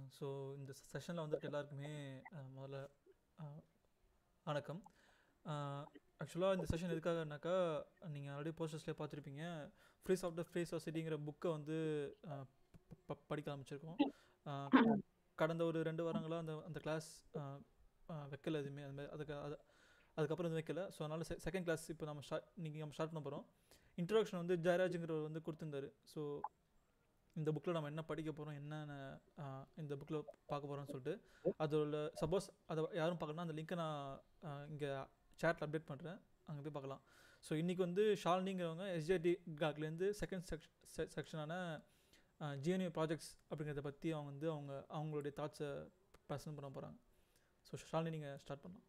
So இந்த செஷனில் வந்துட்டு எல்லாருக்குமே அஹ், முதல்ல அஹ், வணக்கம் ஆக்சுவலாக இந்த செஷன் எதுக்காகனாக்கா நீங்கள் ஆல்ரெடி போஸ்டர்ஸ்லேயே பார்த்துருப்பீங்க ஃப்ரீ சாஃப்ட்வேர் ஃப்ரீ சொசைட்டிங்கிற புக்கை வந்து அஹ், ப- ப- படிக்க ஆரம்பிச்சிருக்கோம் அஹ், கடந்த ஒரு ரெண்டு வாரங்களாக அந்த அந்த கிளாஸ் வைக்கல எதுவுமே அது மாதிரி அதுக்கு அது அதுக்கப்புறம் எதுவும் வைக்கல ஸோ அதனால் செகண்ட் கிளாஸ் இப்போ நம்ம ஸ்டார்ட் நீங்கள் நம்ம ஸ்டார்ட் பண்ண போகிறோம் இன்ட்ரடக்ஷன் வந்து ஜெயராஜுங்கிறவர் வந்து கொடுத்துருந்தாரு ஸோ இந்த புக்கில் நம்ம என்ன படிக்க போகிறோம் என்னென்ன ஆஹ், இந்த புக்கில் பார்க்க போகிறோம்னு சொல்லிட்டு அதோட சப்போஸ் அதை யாரும் பார்க்கலனா அந்த லிங்க்கை நான் இங்கே சேட்டில் அப்டேட் பண்ணுறேன் அங்கே போய் பார்க்கலாம் ஸோ இன்றைக்கி வந்து ஷாலினிங்கிறவங்க எஸ்ஜேடி காக்லேருந்து செகண்ட் செக்ஷ் செக்ஷனான ஜிஎன்யூ ப்ராஜெக்ட்ஸ் அப்படிங்கிறத பற்றி அவங்க வந்து அவங்க அவங்களுடைய தாட்ஸை ப்ரெசென்ட் பண்ண போகிறாங்க ஸோ ஷாலினி நீங்கள் ஸ்டார்ட் பண்ணலாம்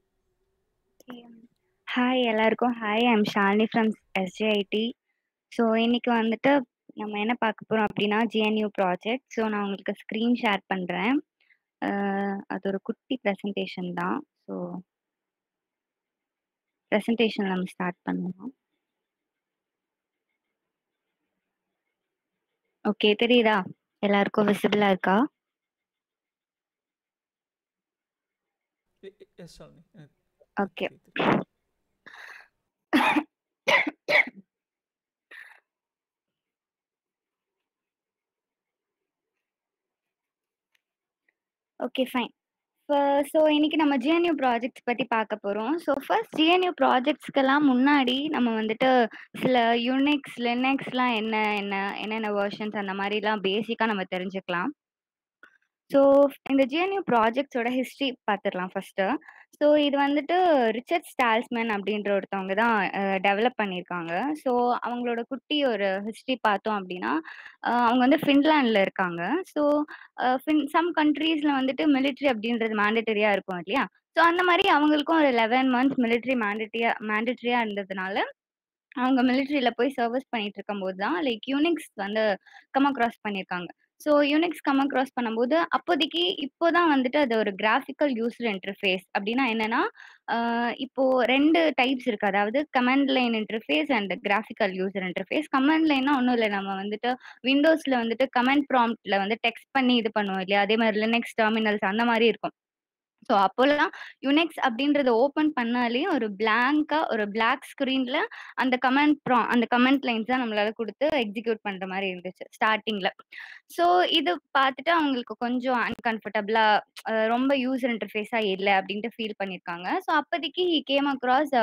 ஹாய் எல்லாருக்கும் hi I'm Shalini from SJIT so இன்னைக்கு வந்துட்டு நம்ம என்ன பார்க்க போகிறோம் அப்படின்னா ஜிஎன்யூ ப்ராஜெக்ட் ஸோ நான் உங்களுக்கு ஸ்க்ரீன் ஷேர் பண்ணுறேன் அது ஒரு குட்டி ப்ரெசன்டேஷன் தான் ஸோ ப்ரெசன்டேஷன் நம்ம ஸ்டார்ட் பண்ணுவோம் ஓகே தெரியுதா எல்லாருக்கும் விசிபிளாக இருக்கா எஸ் ஷாலினி எனக்கு ஓகே தெரியுது. ஓகே ஃபைன் ஸோ இன்னைக்கு நம்ம ஜிஎன்யூ ப்ராஜெக்ட்ஸ் பற்றி பார்க்க போகிறோம் ஸோ ஃபர்ஸ்ட் ஜிஎன்யூ ப்ராஜெக்ட்ஸ்க்கெல்லாம் முன்னாடி நம்ம வந்துட்டு சில யூனிக்ஸ் லினக்ஸ்லாம் என்ன என்ன என்னென்ன வெர்ஷன்ஸ் அந்த மாதிரிலாம் பேசிக்காக நம்ம தெரிஞ்சுக்கலாம் ஸோ இந்த ஜிஎன்யூ ப்ராஜெக்ட்ஸோட ஹிஸ்ட்ரி பார்த்துடலாம் ஃபர்ஸ்ட்டு ஸோ இது வந்துட்டு ரிச்சர்ட் ஸ்டால்ஸ்மேன் அப்படின்ற ஒருத்தவங்க தான் டெவலப் பண்ணியிருக்காங்க ஸோ அவங்களோட குட்டி ஒரு ஹிஸ்ட்ரி பார்த்தோம் அப்படின்னா அஹ் அவங்க வந்து ஃபின்லாண்டில் இருக்காங்க ஸோ ஃபின் சம் கண்ட்ரீஸில் வந்துட்டு மிலிட்ரி அப்படின்றது மேண்டட்டரியாக இருக்கும் இல்லையா ஸோ அந்த மாதிரி அவங்களுக்கும் ஒரு லெவன் மந்த்ஸ் மிலிட்ரி மேண்டட்டரியா மேண்டட்டரியாக இருந்ததுனால அவங்க மிலிட்ரியில போய் சர்வீஸ் பண்ணிட்டு இருக்கும்போது தான் லைக் யூனிக்ஸ் வந்து கம் அக்ராஸ் பண்ணியிருக்காங்க ஸோ யூனிக்ஸ் கம் அக்ராஸ் பண்ணும்போது அப்போதைக்கு இப்போதான் வந்துட்டு அது ஒரு கிராஃபிக்கல் யூசர் இன்டர்ஃபேஸ் அப்படின்னா என்னன்னா ஆஹ் இப்போ ரெண்டு டைப்ஸ் இருக்கு அதாவது command line interface and graphical user interface command லைன்னா ஒன்றும் இல்லை நம்ம வந்துட்டு விண்டோஸ்ல வந்துட்டு கமெண்ட் ப்ராம்ப்ட்ல வந்து டெக்ஸ்ட் பண்ணி இது பண்ணுவோம் இல்லையா அதே மாதிரி லினக்ஸ் டெர்மினல்ஸ் அந்த மாதிரி இருக்கும் ஸோ அப்போல்லாம் யுனெக்ஸ் அப்படின்றத ஓப்பன் பண்ணாலே ஒரு பிளாங்கா ஒரு பிளாக் ஸ்க்ரீன்ல அந்த கமெண்ட் ப்ரா அந்த கமெண்ட் லைன்ஸ் தான் நம்மளால கொடுத்து எக்ஸிக்யூட் பண்ற மாதிரி இருந்துச்சு ஸ்டார்டிங்ல ஸோ இது பார்த்துட்டு அவங்களுக்கு கொஞ்சம் அன்கம்ஃபர்டபுளா ரொம்ப யூசர் இன்டர்ஃபேஸா இல்லை அப்படின்ட்டு ஃபீல் பண்ணியிருக்காங்க ஸோ அப்போதைக்கு ஹி கேம் அக்ராஸ்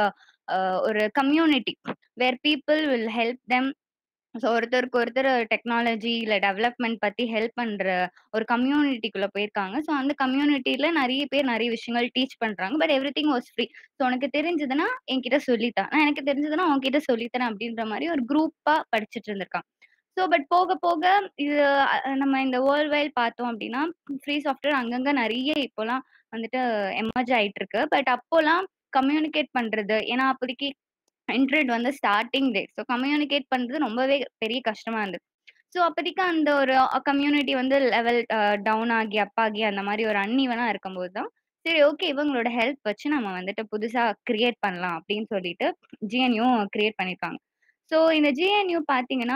ஒரு community where people will help them so ஒருத்தருக்கு ஒருத்தர் டெக்னாலஜி இல்லை டெவலப்மெண்ட் பற்றி ஹெல்ப் பண்ணுற ஒரு கம்யூனிட்டிக்குள்ளே போயிருக்காங்க ஸோ அந்த கம்யூனிட்டியில் நிறைய பேர் நிறைய விஷயங்கள் டீச் பண்ணுறாங்க but everything was free so உனக்கு தெரிஞ்சதுன்னா என்கிட்ட சொல்லித்தான் நான் எனக்கு தெரிஞ்சதுன்னா உன்கிட்ட சொல்லித்தரேன் அப்படின்ற மாதிரி ஒரு குரூப்பாக படிச்சுட்டு இருந்திருக்காங்க ஸோ பட் போக போக இது அஹ், நம்ம இந்த வேர்ல்ட் வைல் பார்த்தோம் அப்படின்னா ஃப்ரீ சாஃப்ட்வேர் அங்கங்கே நிறைய இப்போலாம் வந்துட்டு எமர்ஜ் ஆயிட்டு இருக்கு பட் அப்போலாம் கம்யூனிகேட் பண்றது ஏன்னா அப்போதைக்கு இன்டர்நெட் வந்து ஸ்டார்டிங் டே ஸோ கம்யூனிகேட் பண்றது ரொம்பவே பெரிய கஷ்டமா இருந்தது ஸோ அப்போதைக்கு அந்த ஒரு கம்யூனிட்டி வந்து லெவல் டவுன் ஆகி அப் ஆகி அந்த மாதிரி ஒரு அன்னிவனா இருக்கும்போது தான் சரி ஓகே இவங்களோட ஹெல்ப் வச்சு நம்ம வந்துட்டு புதுசா கிரியேட் பண்ணலாம் அப்படின்னு சொல்லிட்டு ஜிஎன்யூ கிரியேட் பண்ணியிருக்காங்க ஸோ இந்த ஜிஎன்யூ பார்த்தீங்கன்னா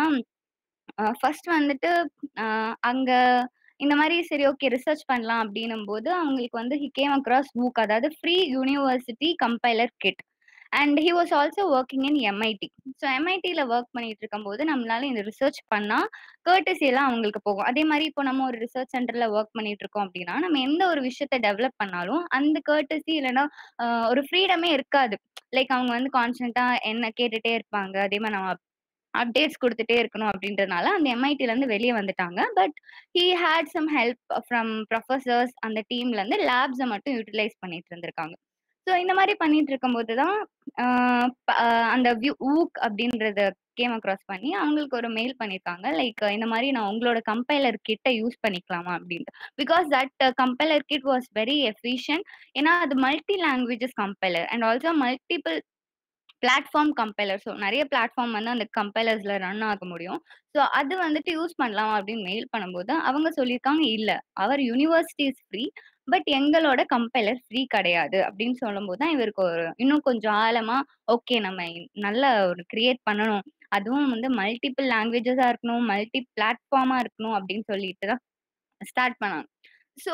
ஃபர்ஸ்ட் வந்துட்டு அஹ், அங்க இந்த மாதிரி சரி ஓகே ரிசர்ச் பண்ணலாம் அப்படின்னும் போது அவங்களுக்கு வந்து ஹி கேம் அக்ராஸ் மூக் அதாவது free university compiler kit and he was also working in MIT so எம்ஐடியில் ஒர்க் பண்ணிட்டு இருக்கும்போது நம்மளால இந்த ரிசர்ச் பண்ணால் கேர்டசி எல்லாம் அவங்களுக்கு போகும் அதே மாதிரி இப்போ நம்ம ஒரு ரிசர்ச் சென்டரில் ஒர்க் பண்ணிட்டு இருக்கோம் அப்படின்னா நம்ம எந்த ஒரு விஷயத்த டெவலப் பண்ணாலும் அந்த கேர்டசி இல்லைன்னா ஆஹ் ஒரு ஃப்ரீடமே இருக்காது லைக் அவங்க வந்து கான்ஸ்டன்ட்டாக என்ன கேட்டுட்டே இருப்பாங்க அதே மாதிரி நம்ம அப்டேட்ஸ் கொடுத்துட்டே இருக்கணும் அப்படின்றதுனால அந்த எம்ஐடில இருந்து வெளியே வந்துட்டாங்க but he had some help from professors அந்த டீம்ல இருந்து லேப்ஸை மட்டும் யூட்டிலைஸ் பண்ணிட்டு இருந்திருக்காங்க ஸோ இந்த மாதிரி பண்ணிட்டு இருக்கும்போது தான் ஆஹ் ப- ஆஹ் அந்த வியூ ஊக் அப்படின்றத கேம் அக்ராஸ் பண்ணி அவங்களுக்கு ஒரு மெயில் பண்ணியிருக்காங்க லைக் இந்த மாதிரி நான் உங்களோட கம்பைலர் கிட்ட யூஸ் பண்ணிக்கலாமா அப்படின்ட்டு because that compiler kit was very efficient ஏன்னா அது multi languages compiler and also multiple platform compiler so நிறைய பிளாட்ஃபார்ம் வந்து அந்த கம்பைலர்ஸ்ல ரன் ஆக முடியும் ஸோ அது வந்துட்டு யூஸ் பண்ணலாம் அப்படின்னு மெயில் பண்ணும்போது அவங்க சொல்லியிருக்காங்க இல்ல அவர் யூனிவர்சிட்டிஸ் ஃப்ரீ பட் எங்களோட கம்பைலர் ஃப்ரீ கிடையாது அப்படின்னு சொல்லும்போது தான் இவருக்கு ஒரு இன்னும் கொஞ்சம் ஆழமா ஓகே நம்ம நல்ல ஒரு கிரியேட் பண்ணணும் அதுவும் வந்து மல்டிபிள் லாங்குவேஜஸா இருக்கணும் மல்டி பிளாட்ஃபார்மா இருக்கணும் அப்படின்னு சொல்லிட்டு தான் ஸ்டார்ட் பண்ணாங்க ஸோ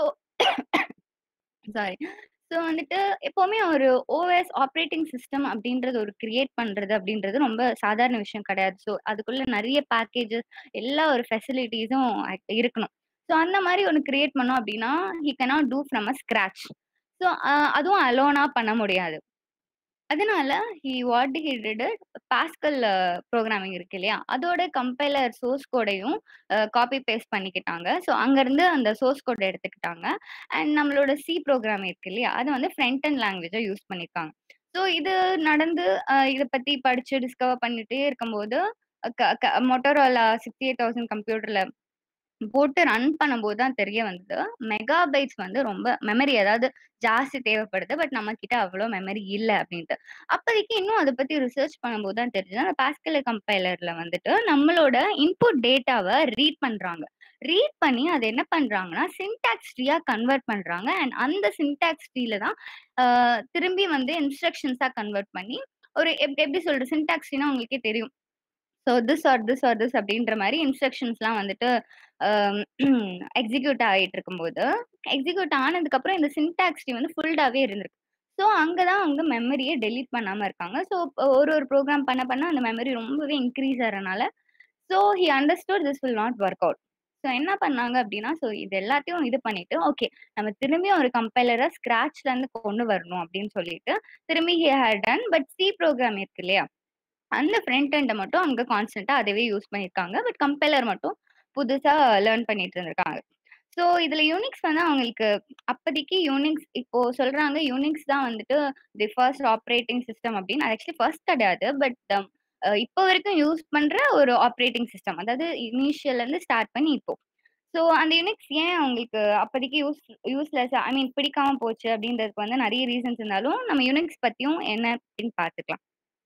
சாரி. ஸோ வந்துட்டு எப்பவுமே ஒரு ஓஎஸ் ஆப்பரேட்டிங் சிஸ்டம் அப்படின்றது ஒரு கிரியேட் பண்றது அப்படின்றது ரொம்ப சாதாரண விஷயம் கிடையாது. ஸோ அதுக்குள்ள நெறைய பேக்கேஜஸ் எல்லா ஒரு ஃபெசிலிட்டீஸும் இருக்கணும். ஸோ அந்த மாரி ஒண்ணு கிரியேட் பண்ணோம் அப்படின்னா, he cannot do from a scratch. So அ அதுவும் அலோனா பண்ண முடியாது. அதனால he what he did it Pascal programming இருக்கு இல்லையா? அதோட கம்பைலர் சோர்ஸ் கோடையும் அ காப்பி பேஸ்ட் பண்ணிக்கிட்டாங்க. ஸோ அங்கருந்து அந்த சோர்ஸ் கோட் எடுத்துக்கிட்டாங்க. அண்ட் நம்மளோட சி புரோகிராம் இருக்கு இல்லையா? அத வந்து ஃப்ரண்ட் எண்ட் லாங்குவேஜா யூஸ் பண்ணியிருக்காங்க. ஸோ இது நடந்து அ இத பத்தி படிச்சு டிஸ்கவர் பண்ணிட்டே இருக்கும்போது, க க மோட்டோரோலா 68000 கம்ப்யூட்டர்ல போட்டு ரன் பண்ணும்போது தான் தெரிய வந்தது. மெகாபைட்ஸ் வந்து ரொம்ப மெமரி அதாவது ஜாஸ்தி தேவைப்படுது. பட் நம்மகிட்ட அவ்வளோ மெமரி இல்ல அப்டின்ட்டு. அப்போதைக்கு இன்னும் அத பத்தி ரிசர்ச் பண்ணும்போது தான் தெரிஞ்சது. அந்த பாஸ்கல் கம்பைலர்ல வந்துட்டு நம்மளோட இன்புட் டேட்டாவ ரீட் பண்றாங்க. ரீட் பண்ணி அத என்ன பண்றாங்கன்னா, சின்டாக்ஸ் ட்ரீயா கன்வெர்ட் பண்றாங்க. அண்ட் அந்த சின்டாக்ஸ் ட்ரீல தான் அ திரும்பி வந்து இன்ஸ்ட்ரக்ஷன்ஸா கன்வெர்ட் பண்ணி ஒரு எப் எப்டி சொல்றது? சின்டாக்ஸ் ட்ரீனா உங்களுக்கே தெரியும். So this are this are this அப்டின்ற மாரி இன்ஸ்ட்ரக்ஷன்ஸ்லாம் வந்துட்டு அ எக்ஸிக்யூட் ஆயிட்டு இருக்கும்போது, எக்ஸிக்யூட் ஆனதுக்கப்புறம் இந்த சின்டாக்ஸ் ட்ரீ வந்து ஃபுல்டாவே இருந்திருக்கு. ஸோ அங்க தான் அவங்க மெமரிய டெலீட் பண்ணாம இருக்காங்க. ஸோ ஒரு ஒரு புரோகிராம் பண்ண பண்ண அந்த மெமரி ரொம்பவே இன்கிரீஸ் ஆறனால, so he understood this will not work out. So என்ன பண்ணாங்க அப்டின்னா, ஸோ இது எல்லாத்தையும் இது பண்ணிட்டு, ஓகே நம்ம திரும்பியும் ஒரு கம்பைலர ஸ்க்ராட்ச்லருந்து கொண்டு வரணும் அப்டின்னு சொல்லிட்டு, திரும்பி he had done but C program இருக்கு இல்லையா? அந்த ஃப்ரண்ட் எண்ட மட்டும் அங்க கான்ஸ்டன்ட்டா அதவே யூஸ் பண்ணியிருக்காங்க. பட் கம்பைலர் மட்டும் புதுசா லேர்ன் பண்ணிட்டு இருந்திருக்காங்க. ஸோ இதுல யூனிக்ஸ் வந்து அவங்களுக்கு அப்பதைக்கு யூனிக்ஸ் இப்போ சொல்றாங்க யூனிக்ஸ் தான் வந்துட்டு தி ஃபர்ஸ்ட் ஆப்பரேட்டிங் சிஸ்டம் அப்டின்னு. அது ஆக்சுவலி ஃபர்ஸ்ட் கிடையாது. பட் அ இப்போ வரைக்கும் யூஸ் பண்ற ஒரு ஆப்பரேட்டிங் சிஸ்டம். அதாவது இனிஷியல்லேருந்து ஸ்டார்ட் பண்ணி இப்போ. ஸோ அந்த யூனிக்ஸ் ஏன் அவங்களுக்கு அப்பதைக்கு யூஸ் யூஸ்லெஸ் ஐ மீன் பிடிக்காம போச்சு அப்டின்றதுக்கு வந்து நெறைய ரீசன்ஸ் இருந்தாலும், நம்ம யூனிக்ஸ் பத்தியும் என்ன அப்டின்னு பார்த்துக்கலாம்.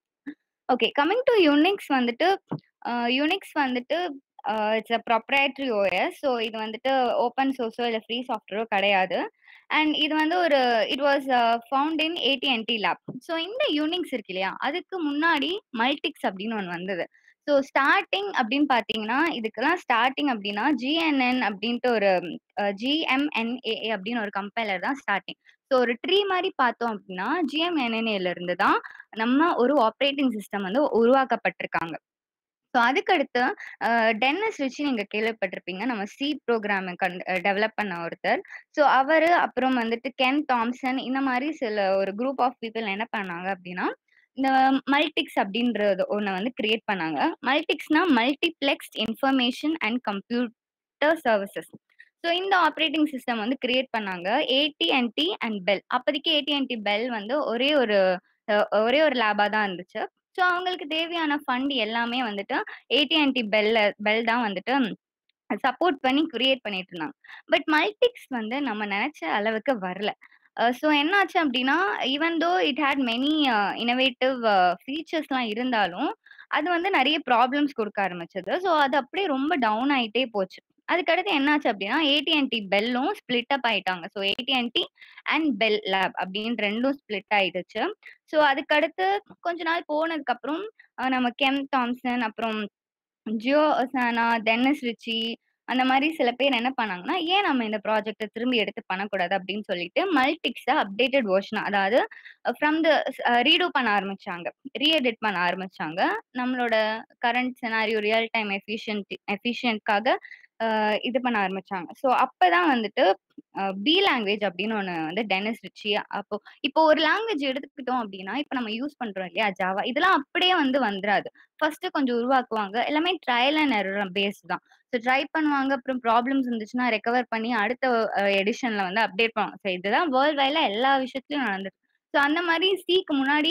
ஓகே. கமிங் டூ யூனிக்ஸ் வந்துட்டு அ யூனிக்ஸ் வந்துட்டு அ it's a proprietary OS. So இது வந்துட்டு ஓப்பன் சோர்ஸோ இல்ல ஃப்ரீ சாஃப்ட்வேரோ கிடையாது. அண்ட் இது வந்து ஒரு it was a found in AT&T lab. So இந்த யூனிக்ஸ் இருக்கு இல்லையா? அதுக்கு முன்னாடி மல்டிக்ஸ் அப்டின்னு ஒண்ணு வந்தது. ஸோ ஸ்டார்ட்டிங் அப்டின்னு பார்த்தீங்கன்னா, இதுக்கெல்லாம் ஸ்டார்ட்டிங் அப்டின்னா GNN அப்டின்ட்டு ஒரு அ GMNAA அப்டின்னு ஒரு கம்பைலர் தான் ஸ்டார்ட்டிங். ஸோ ஒரு ட்ரீ மாரி பார்த்தோம் அப்டின்னா, GMNNAல இருந்து தான் நம்ம ஒரு ஆப்பரேட்டிங் சிஸ்டம் வந்து உருவாக்கப்பட்டிருக்காங்க. ஸோ அதுக்கடுத்து அ டென்னிஸ் ரிச்சி நீங்க கேள்விப்பட்டிருப்பீங்க. நம்ம சி புரோகிராம கண் டெவலப் பண்ண ஒருத்தர். ஸோ அவரு அப்புறம் வந்துட்டு கென் தாம்சன் இந்த மாரி சில ஒரு குரூப் ஆஃப் பீப்பிள் என்ன பண்ணாங்க அப்டின்னா, இந்த மல்டிக்ஸ் அப்டின்றது ஒண்ண வந்து கிரியேட் பண்ணாங்க. மல்டிக்ஸ்னா multiplexed information and computer services. So இந்த ஆப்பரேட்டிங் சிஸ்டம் வந்து கிரியேட் பண்ணாங்க. AT&T and bell. அப்பதைக்கு AT&T bell வந்து ஒரே ஒரு அ ஒரே ஒரு லேபா தான் இருந்துச்சு. ஸோ அவங்களுக்கு தேவையான ஃபண்ட் எல்லாமே வந்துட்டு AT&T பெல்ல பெல் தான் வந்துட்டு சப்போர்ட் பண்ணி கிரியேட் பண்ணிட்டு இருந்தாங்க. பட் மல்டிக்ஸ் வந்து நம்ம நெனச்ச அளவுக்கு வரல. அ ஸோ என்னாச்சு அப்டின்னா, even though it had many a innovative ஃபீச்சர்ஸ்லாம் இருந்தாலும், அது வந்து நெறைய ப்ராப்ளம்ஸ் குடுக்க ஆரம்பிச்சது. ஸோ அது அப்டியே ரொம்ப டவுன் ஆயிட்டே போச்சு. அதுக்கடுத்து என்னாச்சு அப்டின்னா, AT&T பெல்லும் ஸ்ப்ளிட் அப் ஆயிட்டாங்க. So AT&T and bell lab அப்டின்னு 2ம் ஸ்ப்ளிட் ஆயிடுச்சு. ஸோ அதுக்கடுத்து கொஞ்ச நாள் போனதுக்கப்புறம் அ நம்ம கென் தாம்சன், அப்புறம் ஜியோ சானா, டென்னிஸ் ரிச்சி அந்த மாரி சில பேர் என்ன பண்ணாங்கன்னா, ஏன் நம்ம இந்த ப்ராஜெக்ட்ட திரும்பி எடுத்து பண்ணக்கூடாது அப்டின்னு சொல்லிட்டு மல்டிக்ஸ அப்டேட்டட் வெர்ஷனா அதாவது ஃப்ரம் த அ ரீடோ பண்ண ஆரம்பிச்சாங்க. ரீ எடிட் பண்ண ஆரம்பிச்சாங்க. நம்மளோட current scenario real time efficient எஃபிஷியன்ட்காக அ இது பண்ண ஆரம்பிச்சாங்க. ஸோ அப்பதான் வந்துட்டு அ பி லாங்குவேஜ் அப்டின்னு ஒண்ணு வந்து டென்னிஸ் ரிச்சி அப்போ இப்போ ஒரு லாங்குவேஜ் எடுத்துக்கிட்டோம் அப்டின்னா, இப்ப நம்ம யூஸ் பண்றோம் இல்லையா? ஜாவா இதெல்லாம் அப்படியே வந்து வந்துராது. ஃபர்ஸ்ட்டு கொஞ்சம் உருவாக்குவாங்க. எல்லாமே ட்ரையல் அண்ட் எரர் பேஸ்ட் தான். ஸோ ட்ரை பண்ணுவாங்க. அப்புறம் ப்ராப்ளம்ஸ் இருந்துச்சுன்னா ரெக்கவர் பண்ணி அடுத்த அ எடிஷன்ல வந்து அப்டேட் பண்ணுவாங்க. ஸோ இதுதான் வேர்ல்ட் வைட்ல எல்லா விஷயத்துலயும் நடந்தது. ஸோ அந்த மாரி சிக்கு முன்னாடி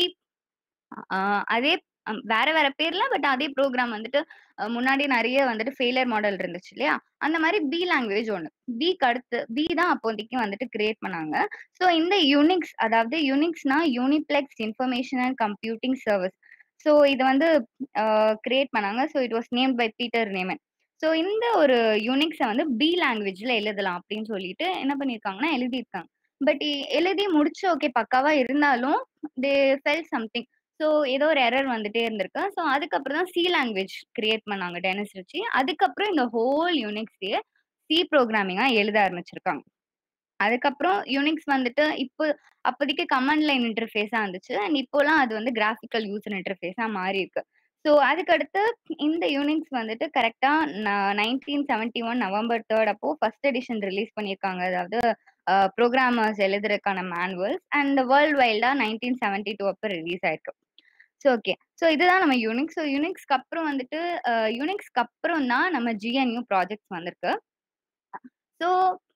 ஆ அதே அம் வேற வேற பேர்ல பட் அதே புரோகிராம் வந்துட்டு அ முன்னாடி நெறைய வந்துட்டு ஃபெயிலியர் மாடல் இருந்துச்சு இல்லையா? அந்த மாரி பி லாங்குவேஜ் ஒண்ணு. பிக்கு அடுத்து பி தான் அப்போதைக்கு வந்துட்டு கிரியேட் பண்ணாங்க. ஸோ இந்த யூனிக்ஸ் அதாவது யூனிக்ஸ்னா uniplexed information and computing service. So இது வந்து அ கிரியேட் பண்ணாங்க. So it was named by Peter Neumann. So இந்த ஒரு யூனிக்ஸ வந்து பி லாங்குவேஜ்ல எழுதலாம் அப்டின்னு சொல்லிட்டு என்ன பண்ணியிருக்காங்கன்னா, எழுதியிருக்காங்க. பட் எ எழுதி முடிச்சு ஓகே பக்காவா இருந்தாலும், தே ஃபெல்ட் சம்திங். ஸோ ஏதோ ஒரு எரர் வந்துட்டே இருந்திருக்கு. ஸோ அதுக்கப்புறம் தான் சி லாங்குவேஜ் கிரியேட் பண்ணாங்க டென்னிஸ் ரிச்சி. அதுக்கப்புறம் இந்த ஹோல் யூனிக்ஸயே சி புரோகிராமிங்கா எழுத ஆரம்பிச்சிருக்காங்க. அதுக்கப்புறம் யூனிக்ஸ் வந்துட்டு இப்போ அப்போதைக்கு கமாண்ட் லைன் இன்டர்ஃபேஸா இருந்துச்சு. அண்ட் இப்போலாம் அது வந்து கிராஃபிக்கல் யூசர் இன்டர்ஃபேஸா மாறியிருக்கு. ஸோ அதுக்கடுத்து இந்த யூனிக்ஸ் வந்துட்டு கரெக்ட்டா ந 1971 நவம்பர் 3 அப்போ ஃபர்ஸ்ட் எடிஷன் ரிலீஸ் பண்ணியிருக்காங்க. அதாவது அ புரோகிராமர்ஸ் எழுதுறதுக்கான மேனுவல்ஸ் அண்ட் வேர்ல்ட் வைல்டா 1972 அப்ப ரிலீஸ் ஆயிருக்கு. So okay. ஸோ இதுதான் நம்ம யூனிக்ஸ். ஸோ யூனிக்ஸ்க்கு அப்புறம் வந்துட்டு அ யூனிக்ஸ்க்கு அப்புறம் தான் நம்ம ஜிஎன்யூ ப்ராஜெக்ட்ஸ் வந்திருக்கு. ஸோ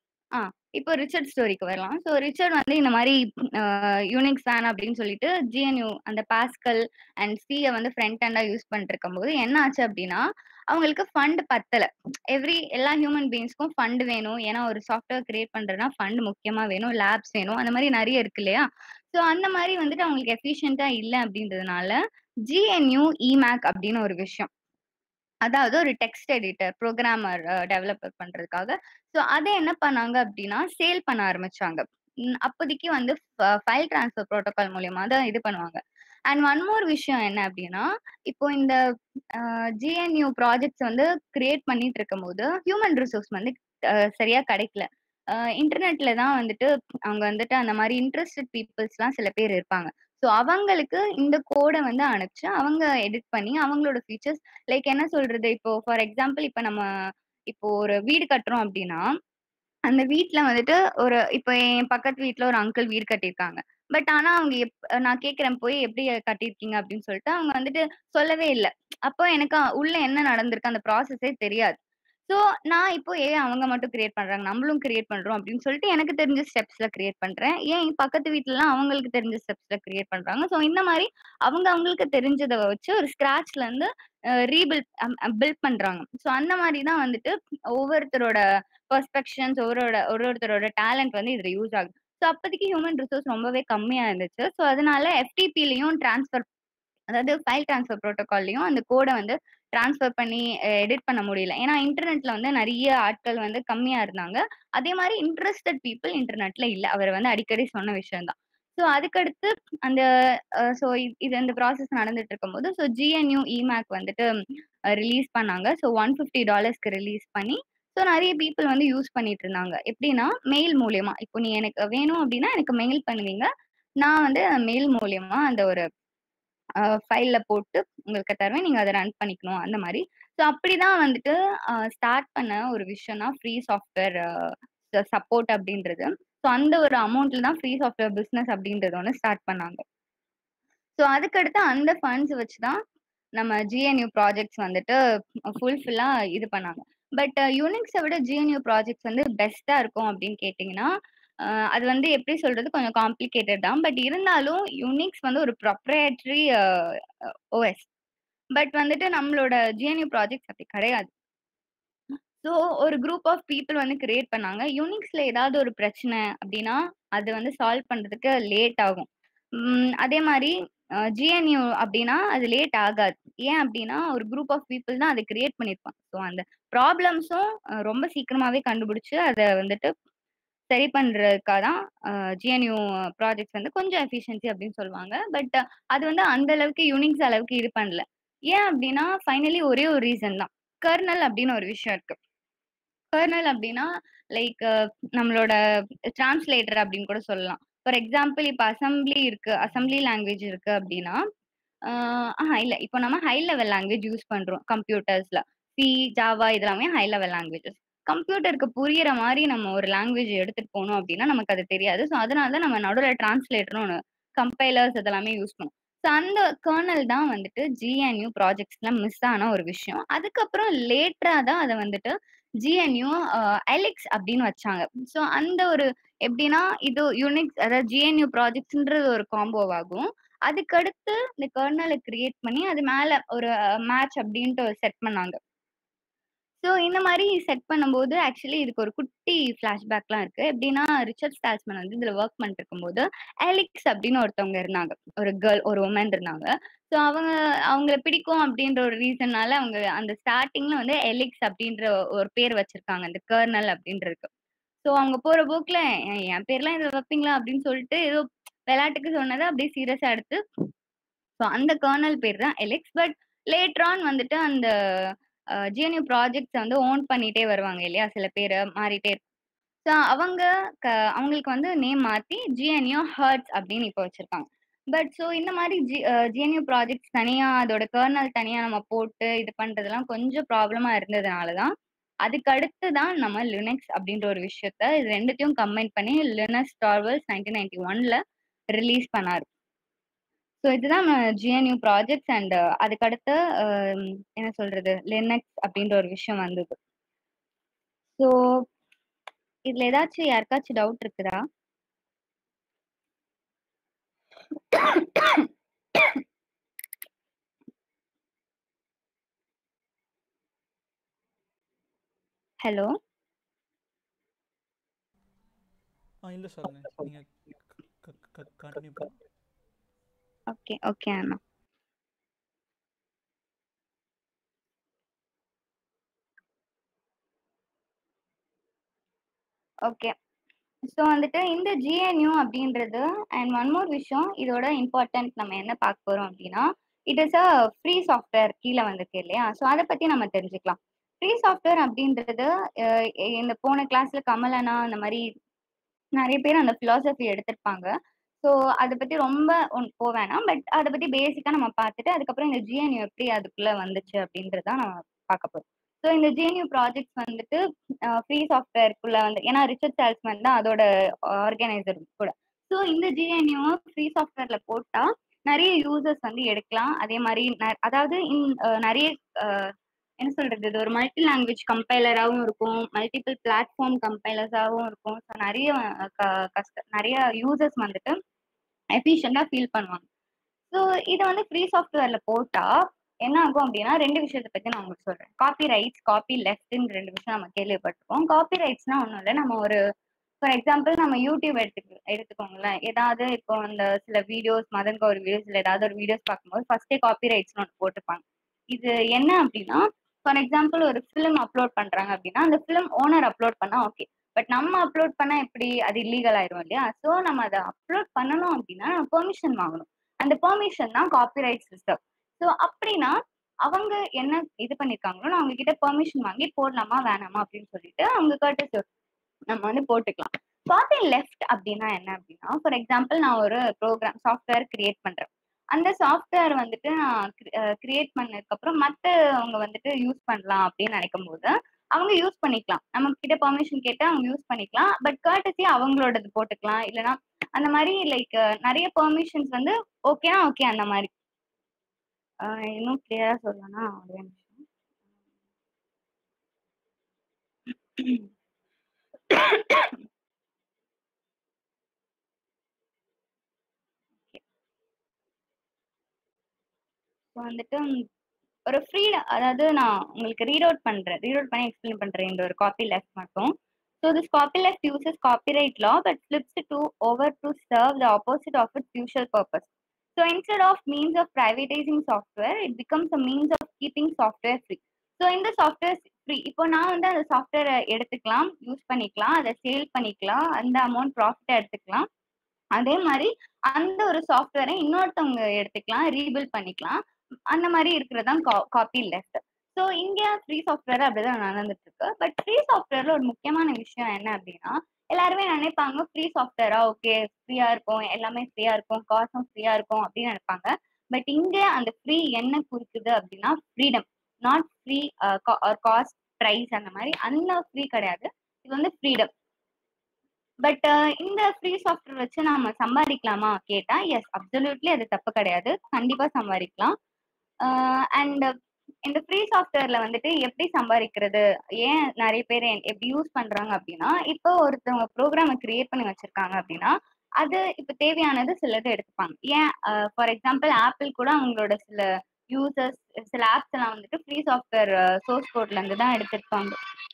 ஆ இப்போ ரிச்சர்ட் ஸ்டோரிக்கு வரலாம். ஸோ ரிச்சர்ட் வந்து இந்த மாரி அ யூனிக்ஸ் ஃபேன் அப்படின்னு சொல்லிட்டு ஜிஎன்யூ அந்த பாஸ்கல் அண்ட் சிய வந்து ஃப்ரண்ட் எண்டா யூஸ் பண்ணிட்டு இருக்கும்போது என்ன ஆச்சு அப்படின்னா, அவங்களுக்கு ஃபண்ட் பத்தல. எவ்ரி எல்லா ஹியூமன் பீயிங்ஸ்க்கும் ஃபண்ட் வேணும். ஏன்னா ஒரு சாஃப்ட்வேர் கிரியேட் பண்றதுனா ஃபண்ட் முக்கியமா வேணும். லேப்ஸ் வேணும். அந்த மாரி நெறைய இருக்கு இல்லையா? ஸோ அந்த மாரி வந்துட்டு அவங்களுக்கு எஃபிஷியன்ட்டா இல்ல அப்படின்றதுனால, ஜிஎன்யூ இமேக் அப்படின்னு ஒரு விஷயம். அதாவது ஒரு டெக்ஸ்ட் எடிட்டர், புரோகிராமர் அ டெவலப்பர் பண்றதுக்காக. ஸோ அத என்ன பண்ணாங்க அப்படின்னா, சேல் பண்ண ஆரம்பிச்சாங்க. ம் அப்போதைக்கு வந்து ஃப ஃபைல் ட்ரான்ஸ்ஃபர் புரோட்டோகால் மூலியமா தான் இது பண்ணுவாங்க. அண்ட் ஒன் மோர் விஷயம் என்ன அப்படின்னா, இப்போ இந்த அ ஜிஎன்யூ ப்ராஜெக்ட்ஸ் வந்து கிரியேட் பண்ணிட்டு இருக்கும்போது, ஹியூமன் ரிசோர்ஸ் வந்து அ சரியா கிடைக்கல. அ இன்டர்நெட்ல தான் வந்துட்டு அவங்க வந்துட்டு அந்த மாரி இன்ட்ரஸ்டட் பீப்பிள்ஸ்லாம் சில பேர் இருப்பாங்க. ஸோ அவங்களுக்கு இந்த கோட வந்து அனுப்பிச்சு, அவங்க எடிட் பண்ணி அவங்களோட ஃபீச்சர்ஸ் லைக் என்ன சொல்றது, இப்போ ஃபார் எக்ஸாம்பிள் இப்ப நம்ம இப்போ ஒரு வீடு கட்டுறோம் அப்படின்னா, அந்த வீட்ல வந்துட்டு ஒரு இப்ப என் பக்கத்து வீட்ல ஒரு அங்கிள் வீடு கட்டியிருக்காங்க. பட் ஆனா அவங்க எப் நான் கேட்கிறேன் போய் எப்படி கட்டியிருக்கீங்க அப்படின்னு சொல்லிட்டு, அவங்க வந்துட்டு சொல்லவே இல்ல. அப்போ எனக்கு அ- உள்ள என்ன நடந்திருக்கு அந்த ப்ராசஸே தெரியாது. ஸோ நான் இப்போ ஏன் அவங்க மட்டும் கிரியேட் பண்றாங்க, நம்மளும் கிரியேட் பண்றோம் அப்படின்னு சொல்லிட்டு எனக்கு தெரிஞ்ச ஸ்டெப்ஸ்ல கிரியேட் பண்றேன். ஏன் என் பக்கத்து வீட்லலாம் அவங்களுக்கு தெரிஞ்ச ஸ்டெப்ஸ்ல கிரியேட் பண்றாங்க. ஸோ இந்த மாரி அவங்க அவங்களுக்கு தெரிஞ்சத வச்சு ஒரு ஸ்க்ராட்ச்ல இருந்து a rebuild um a build பண்றாங்க. ஸோ அந்த மாரி தான் வந்துட்டு ஒவ்வொருத்தரோட பெர்ஸ்பெக்ஷன்ஸ் ஒவ்வொருவரோட ஒரு ஒருத்தரோட டேலண்ட் வந்து இதுல யூஸ் ஆகுது. ஸோ அப்போதைக்கு ஹியூமன் ரிசோர்ஸ் ரொம்பவே கம்மியா இருந்துச்சு. ஸோ அதனால எஃப்டிபிலயும் ட்ரான்ஸ்ஃபர் அதாவது ஃபைல் ட்ரான்ஸ்ஃபர் புரோட்டோகால்லயும் அந்த கோட வந்து ட்ரான்ஸ்ஃபர் பண்ணி எ எடிட் பண்ண முடியல. ஏன்னா இன்டர்நெட்ல வந்து நெறைய ஆட்கள் வந்து கம்மியா இருந்தாங்க. அதே மாரி இன்ட்ரஸ்டட் பீப்பிள் இன்டர்நெட்ல இல்ல. அவர் வந்து அடிக்கடி சொன்ன விஷயம் தான். ஸோ அதுக்கடுத்து அந்த அ ஸோ இது இந்த ப்ராசஸ் நடந்துட்டு இருக்கும்போது, ஸோ ஜிஎன்யூ இமேக் வந்துட்டு அ ரிலீஸ் பண்ணாங்க. ஸோ $150க்கு ரிலீஸ் பண்ணி, ஸோ நெறைய பீப்பிள் வந்து யூஸ் பண்ணிட்டு இருந்தாங்க. எப்படின்னா, மெயில் மூலியமா. இப்போ நீ எனக்கு வேணும் அப்படின்னா எனக்கு மெயில் பண்ணுவீங்க. நான் வந்து மெயில் மூலியமா அந்த ஒரு அ ஃபைல்ல போட்டு உங்களுக்கு தருவேன். நீங்க அத ரன் பண்ணிக்கணும் அந்த மாரி. ஸோ அப்படிதான் வந்துட்டு அ ஸ்டார்ட் பண்ண ஒரு விஷயம் தான் ஃப்ரீ சாஃப்ட்வேர் அ ச சப்போர்ட் அப்படின்றது. ஸோ அந்த ஒரு அமௌண்ட்ல தான் ஃப்ரீ சாஃப்ட்வேர் பிசினஸ் அப்படின்றது ஒண்ணு ஸ்டார்ட் பண்ணாங்க. ஸோ அதுக்கடுத்து அந்த ஃபண்ட்ஸ் வச்சு தான் நம்ம ஜிஎன்யூ ப்ராஜெக்ட்ஸ் வந்துட்டு ஃபுல்ஃபில்லா இது பண்ணாங்க. பட் யூனிக்ஸ விட ஜிஎன்யூ ப்ராஜெக்ட்ஸ் வந்து பெஸ்ட்டா இருக்கும் அப்படின்னு கேட்டீங்கன்னா, அ அது வந்து எப்படி சொல்றது கொஞ்சம் காம்ப்ளிகேட்டட் தான். பட் இருந்தாலும் யூனிக்ஸ் வந்து ஒரு ப்ரொப்ரையேட்டரி அ ஓஎஸ். பட் வந்துட்டு நம்மளோட ஜிஎன்யூ ப்ராஜெக்ட்ஸ் அப்படி கிடையாது. ஸோ ஒரு குரூப் ஆஃப் பீப்பிள் வந்து கிரியேட் பண்ணாங்க. யூனிக்ஸ்ல ஏதாவது ஒரு பிரச்சனை அப்படின்னா, அது வந்து சால்வ் பண்றதுக்கு லேட் ஆகும். ம் அதே மாரி அ ஜிஎன்யூ அப்படின்னா அது லேட் ஆகாது. ஏன் அப்படின்னா, ஒரு குரூப் ஆஃப் பீப்பிள் தான் அத கிரியேட் பண்ணியிருப்பாங்க. ஸோ அந்த ப்ராப்ளம்ஸும் அ ரொம்ப சீக்கிரமாவே கண்டுபிடிச்சு அத வந்துட்டு சரி பண்றதுக்காக தான் அ ஜிஎன்யூ ப்ராஜெக்ட்ஸ் வந்து கொஞ்சம் எஃபிஷியன்சி அப்படின்னு சொல்லுவாங்க. பட் அது வந்து அந்த அளவுக்கு யூனிக்ஸ் அளவுக்கு இது பண்ணல. ஏன் அப்படின்னா, ஃபைனலி ஒரே ஒரு ரீசன் தான். கெர்னல் அப்படின்னு ஒரு விஷயம் இருக்கு. கெர்னல் அப்படின்னா, லைக் நம்மளோட டிரான்ஸ்லேட்டர் அப்படின்னு கூட சொல்லலாம். ஃபார் எக்ஸாம்பிள் இப்ப அசெம்பிளி இருக்கு. அசெம்பிளி லாங்குவேஜ் இருக்கு அப்படின்னா, ஆ ஆஹா இல்ல. இப்போ நம்ம ஹை லெவல் லாங்குவேஜ் யூஸ் பண்றோம் கம்ப்யூட்டர்ஸ்ல. சி, ஜாவா இதெல்லாமே ஹை லெவல் லாங்குவேஜஸ். கம்ப்யூட்டருக்கு புரியிற மாரி நம்ம ஒரு லாங்குவேஜ் எடுத்துட்டு போனோம் அப்படின்னா, நமக்கு அது தெரியாது. ஸோ அதனால தான் நம்ம நடுவுல டிரான்ஸ்லேட்டர்ன்னு ஒண்ணு கம்பைலர்ஸ் இதெல்லாமே யூஸ் பண்ணுவோம். ஸோ அந்த கெர்னல் தான் வந்துட்டு ஜிஎன்யூ ப்ராஜெக்ட்ஸ்ல மிஸ் ஆன ஒரு விஷயம். அதுக்கப்புறம் லேட்டரா தான் அத வந்துட்டு ஜிஎன்யூ அ எலிக்ஸ் அப்படின்னு வச்சாங்க. ஸோ அந்த ஒரு எப்படின்னா, இது யூனிக்ஸ் அதாவது ஜிஎன்யூ ப்ராஜெக்ட்ஸ்ன்றது ஒரு காம்போவாகும். அதுக்கடுத்து இந்த கெர்னல கிரியேட் பண்ணி அது மேல ஒரு மேட்ச் அப்படின்ட்டு செட் பண்ணாங்க. ஸோ இந்த மாரி செட் பண்ணும்போது ஆக்சுவலி இதுக்கு ஒரு குட்டி ஃபிளாஷ்பேக்லாம் இருக்கு. எப்படின்னா, ரிச்சர்ட் ஸ்டால்ஸ்மேன் வந்து இதுல வொர்க் பண்ணிட்டு இருக்கும்போது, எலிக்ஸ் அப்படின்னு ஒருத்தவங்க இருந்தாங்க. ஒரு கேர்ள் ஒரு வுமன் இருந்தாங்க. ஸோ அவங்க அவங்கள பிடிக்கும் அப்படின்ற ஒரு ரீசன்னால அவங்க அந்த ஸ்டார்ட்டிங்ல வந்து எலிக்ஸ் அப்படின்ற ஒரு பேர் வச்சிருக்காங்க. அந்த கெர்னல் அப்படின்றதுக்கு. ஸோ அவங்க போற போக்குல எ என் பேர்லாம் இதுல வைப்பீங்களா? அப்படின்னு சொல்லிட்டு ஏதோ விளையாட்டுக்கு சொன்னத அப்படியே சீரியஸா எடுத்து ஸோ அந்த கெர்னல் பேர் தான் எலிக்ஸ். பட் லேட்டர் ஆன் வந்துட்டு அந்த அ ஜிஎன்யூ ப்ராஜெக்ட்ஸ வந்து ஓன் பண்ணிட்டே வருவாங்க இல்லையா? சில பேரு மாறிட்டே ஸோ அவங்க க அவங்களுக்கு வந்து நேம் மாத்தி ஜிஎன்யூ ஹர்ட்ஸ் அப்படின்னு இப்போ வச்சிருக்காங்க. பட் ஸோ இந்த மாரி ஜி அ ஜிஎன்யூ ப்ராஜெக்ட்ஸ் தனியா அதோட கர்னல் தனியா நம்ம போட்டு இது பண்றதெல்லாம் கொஞ்சம் ப்ராப்ளமா இருந்ததுனால தான், அதுக்கு அடுத்து தான் நம்ம லினக்ஸ் அப்படின்ற ஒரு விஷயத்த இது 2த்தையும் கம்பைன் பண்ணி லினக்ஸ் டார்வல்ஸ் 1991ல ரிலீஸ் பண்ணாரு. ஸோ இதுதான் ஜிஎன்யூ ப்ராஜெக்ட்ஸ் அண்ட் அதுக்கு அடுத்து அ என்ன சொல்றது? லினக்ஸ் அப்படின்ற ஒரு விஷயம் வந்தது. ஸோ இதுல ஏதாச்சும் யாருக்காச்சும் டவுட் இருக்குதா? ஹலோ? ஆ இல்ல ஷாலினி. நீங்க க க கன்டின்யூ பண்ணுங்க. ஓகே, ஓகே அண்ணா. ஓகே. ஸோ வந்துட்டு இந்த ஜிஎன்யூ அப்படின்றது அண்ட் ஒன் மோர் விஷயம் இதோட இம்பார்ட்டன்ட் நம்ம என்ன பார்க்க போறோம் அப்படின்னா, it is a free software கீழ வந்திருக்கு இல்லையா? ஸோ அத பத்தி நம்ம தெரிஞ்சுக்கலாம். ஃப்ரீ சாஃப்ட்வேர் அப்படின்றது அ இந்த போன கிளாஸ்ல கமல் அண்ணா அந்த மாரி நெறைய பேர் அந்த பிலாசபி எடுத்திருப்பாங்க. ஸோ அத பத்தி ரொம்ப ஒன் போ வேணாம். பட் அத பத்தி பேசிக்கா நம்ம பார்த்துட்டு, அதுக்கப்புறம் இந்த ஜிஎன்யூ எப்படி அதுக்குள்ள வந்துச்சு அப்படின்றது தான் நம்ம பார்க்க போறோம். ஸோ இந்த ஜிஎன்யூ ப்ராஜெக்ட்ஸ் வந்துட்டு அ ஃப்ரீ சாஃப்ட்வேர்க்குள்ள வந்து ஏன்னா ரிச்சர்ட் சால்ஸ்மேன் தான் அதோட ஆர்கனைசர் கூட. ஸோ இந்த ஜிஎன்யூவ ஃப்ரீ சாஃப்ட்வேர்ல போட்டா நெறைய யூசர்ஸ் வந்து எடுக்கலாம். அதே மாரி ந அதாவது இன் அ நெறைய அ என்ன சொல்றது? இது ஒரு மல்டி லாங்குவேஜ் கம்பைலராவும் இருக்கும். மல்டிபிள் பிளாட்ஃபார்ம் கம்பைலர்ஸாவும் இருக்கும். ஸோ நெறைய க கஸ்ட நெறைய யூசர்ஸ் வந்துட்டு எஃபிஷியன்ட்டா ஃபீல் பண்ணுவாங்க. ஸோ இத வந்து ஃப்ரீ சாஃப்ட்வேர்ல போட்டா என்ன ஆகும் அப்படின்னா 2 விஷயத்த பத்தி நான் உங்களுக்கு சொல்றேன். காப்பி ரைட்ஸ், காப்பி லெஃப்ட்ன்னு 2 விஷயம் நம்ம கேள்விப்பட்டிருப்போம். காப்பி ரைட்ஸ்னா ஒண்ணும் இல்ல. நம்ம ஒரு ஃபார் எக்ஸாம்பிள் நம்ம யூடியூப் எடுத்துக் எடுத்துக்கோங்களேன். ஏதாவது இப்போ அந்த சில வீடியோஸ் மதன் கௌரி வீடியோஸ் இல்ல ஏதாவது ஒரு வீடியோஸ் பார்க்கும்போது ஃபர்ஸ்ட்டே காப்பி ரைட்ஸ்ன்னு ஒண்ணு போட்டுருப்பாங்க. இது என்ன அப்படின்னா, ஃபார் எக்ஸாம்பிள் ஒரு ஃபிலிம் அப்லோட் பண்றாங்க அப்படின்னா, அந்த ஃபிலிம் ஓனர் அப்லோட் பண்ணா ஓகே. பட் நம்ம அப்லோட் பண்ணா எப்படி? அது இல்லீகல் ஆயிரும் இல்லையா? ஸோ நம்ம அத அப்லோட் பண்ணணும் அப்படின்னா, நம்ம பெர்மிஷன் வாங்கணும். அந்த பெர்மிஷன் தான் காப்பி ரைட்ஸ் ரிசர்வ். ஸோ அப்படின்னா, அவங்க என்ன இது பண்ணியிருக்காங்களோ, அவங்க கிட்ட பெர்மிஷன் வாங்கி போடலாமா? வேணாமா? அப்படின்னு சொல்லிட்டு அவங்க கர்ட்டசி நம்ம வந்து போட்டுக்கலாம். காப்பி லெஃப்ட் அப்படின்னா என்ன அப்படின்னா, ஃபார் எக்ஸாம்பிள் நான் ஒரு ப்ரோகிராம் சாஃப்ட்வேர் கிரியேட் பண்றேன். அந்த சாஃப்ட்வேர் வந்துட்டு நான் கிரி அ கிரியேட் பண்ணதுக்கப்புறம் மத்தவங்க வந்துட்டு யூஸ் பண்ணலாம் அப்படின்னு நெனைக்கும்போது, அவங்க யூஸ் பண்ணிக்கலாம். நம்ம கிட்ட பெர்மிஷன் கேட்டு அவங்க யூஸ் பண்ணிக்கலாம். பட் கர்ட்டசி அவங்களோடது போட்டுக்கலாம். இல்லன்னா அந்த மாரி லைக் நெறைய பெர்மிஷன்ஸ் வந்து ஓகேனா ஓகே அந்த மாரி. அ இன்னும் கிளியரா சொல்லணும்னா ஒரே நிமிஷம். ஓகே. ஸோ வந்துட்டு ஒரு ஃப்ரீட அதாவது நான் உங்களுக்கு ரீட் அவுட் பண்றேன். ரீட் அவுட் பண்ணி எக்ஸ்பிளைன் பண்றேன் இந்த ஒரு காப்பி லெஃப்ட் மட்டும். So this copyleft uses copyright law but flips to over to serve the opposite of its usual purpose. So instead of means of privatizing software, it becomes a means of keeping software free. So இந்த software free. இப்போ நான் வந்து அந்த சாஃப்ட்வேர எடுத்துக்கலாம், use பண்ணிக்கலாம், அத sale பண்ணிக்கலாம், அந்த அமௌண்ட் ப்ராஃபிட்டா எடுத்துக்கலாம். அதே மாரி அந்த ஒரு சாஃப்ட்வேர இன்னொருத்தவங்க எடுத்துக்கலாம், ரீபில்ட் பண்ணிக்கலாம். அந்த மாரி இருக்கிறது தான் கா காப்பி லெஃப்ட். ஸோ இங்க ஃப்ரீ சாஃப்ட்வேர் அப்படிதான் நடந்துட்டு இருக்கு. பட் ஃப்ரீ சாஃப்ட்வேர்ல ஒரு முக்கியமான விஷயம் என்ன அப்படின்னா, எல்லாருமே நினைப்பாங்க ஃப்ரீ சாஃப்ட்வேரா ஓகே ஃப்ரீயா இருக்கும், எல்லாமே ஃப்ரீயா இருக்கும், காசும் ஃப்ரீயா இருக்கும் அப்படின்னு நினைப்பாங்க. பட் இங்க அந்த ஃப்ரீ என்ன குறிக்குது அப்படின்னா ஃப்ரீடம். நாட் ஃப்ரீ அ கா ஆர் காஸ்ட், பிரைஸ் அந்த மாரி அந்த ஃப்ரீ கிடையாது. இது வந்து ஃப்ரீடம். பட் இந்த ஃப்ரீ சாஃப்ட்வேர் வச்சு நாம சம்பாதிக்கலாமா கேட்டா, எஸ் அப்சல்யூட்லி அது தப்பு கிடையாது. கண்டிப்பா சம்பாதிக்கலாம். அ அண்ட் இந்த ஃப்ரீ சாஃப்ட்வேர்ல வந்துட்டு எப்படி சம்பாதிக்கிறது? ஏன் நெறைய பேர் எப்படி யூஸ் பண்றாங்க அப்படின்னா, இப்போ ஒருத்தவங்க ப்ரோகிராம கிரியேட் பண்ணி வச்சிருக்காங்க அப்படின்னா, அது இப்ப தேவையானது சிலது எடுத்துப்பாங்க. ஏன் அ ஃபார் எக்ஸாம்பிள் ஆப்பிள் கூட அவங்களோட சில யூசர்ஸ் சில ஆப்ஸ் எல்லாம் வந்துட்டு ஃப்ரீ சாஃப்ட்வேர் சோர்ஸ் கோட்ல இருந்து தான் எடுத்திருப்பாங்க.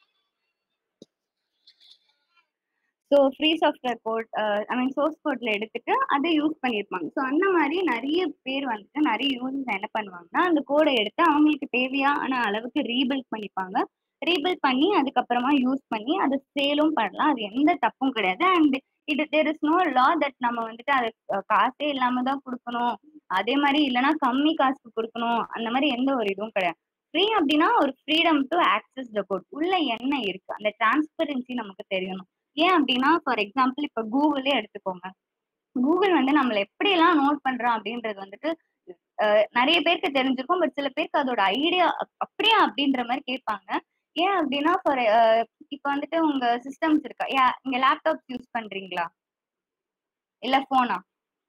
So free software code uh I mean source கோட்ல எடுத்துட்டு அத யூஸ் பண்ணியிருப்பாங்க. ஸோ அந்த மாரி நெறைய பேர் வந்துட்டு நெறைய யூசர்ஸ் என்ன பண்ணுவாங்கன்னா, அந்த கோட எடுத்து அவங்களுக்கு தேவையான அளவுக்கு ரீபில்ட் பண்ணிப்பாங்க. ரீபில்ட் பண்ணி அதுக்கப்புறமா யூஸ் பண்ணி அத சேலும் பண்ணலாம். அது எந்த தப்பும் கிடையாது. அண்ட் இது there is no law that நம்ம வந்துட்டு அது காசே இல்லாம தான் குடுக்கணும். அதே மாரி இல்லன்னா கம்மி காசுக்கு குடுக்கணும். அந்த மாரி எந்த ஒரு இதுவும் கிடையாது. ஃப்ரீ அப்படின்னா ஒரு freedom to access the code. உள்ள என்ன இருக்கு? அந்த டிரான்ஸ்பரன்சி நமக்கு தெரியணும். ஏன் அப்படின்னா ஃபார் எக்ஸாம்பிள் இப்ப கூகுளே எடுத்துக்கோங்க கூகுள் வந்து நம்மள எப்படியெல்லாம் நோட் பண்றான் அப்படின்றது வந்துட்டு அஹ், நிறைய பேருக்கு தெரிஞ்சிருக்கும் பட் சில பேருக்கு அதோட ஐடியா அப்படியா அப்படின்ற மாதிரி கேட்பாங்க ஏன் அப்படின்னா ஃபார் இப்போ வந்துட்டு உங்க சிஸ்டம்ஸ் இருக்கா யா நீங்க லேப்டாப் யூஸ் பண்றீங்களா இல்ல போனா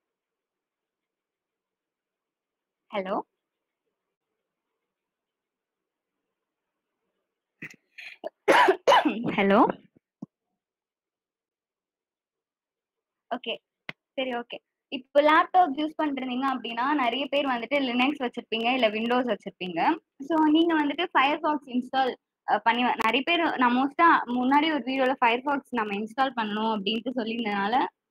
ஹலோ ஹலோ ஓகே சரி ஓகே இப்போ லேப்டாப் யூஸ் பண்றீங்க அப்படின்னா நிறைய பேர் வந்துட்டு லினக்ஸ் வச்சிருப்பீங்க இல்ல விண்டோஸ் வச்சிருப்பீங்க ஸோ நீங்க வந்துட்டு ஃபயர்பாக்ஸ் இன்ஸ்டால் பண்ணி வ- நிறைய பேர் நான் மோஸ்டா முன்னாடி ஒரு வீடியோல ஃபயர்பாக்ஸ் நம்ம இன்ஸ்டால் பண்ணணும் அப்படின்ட்டு சொல்லியிருந்தனால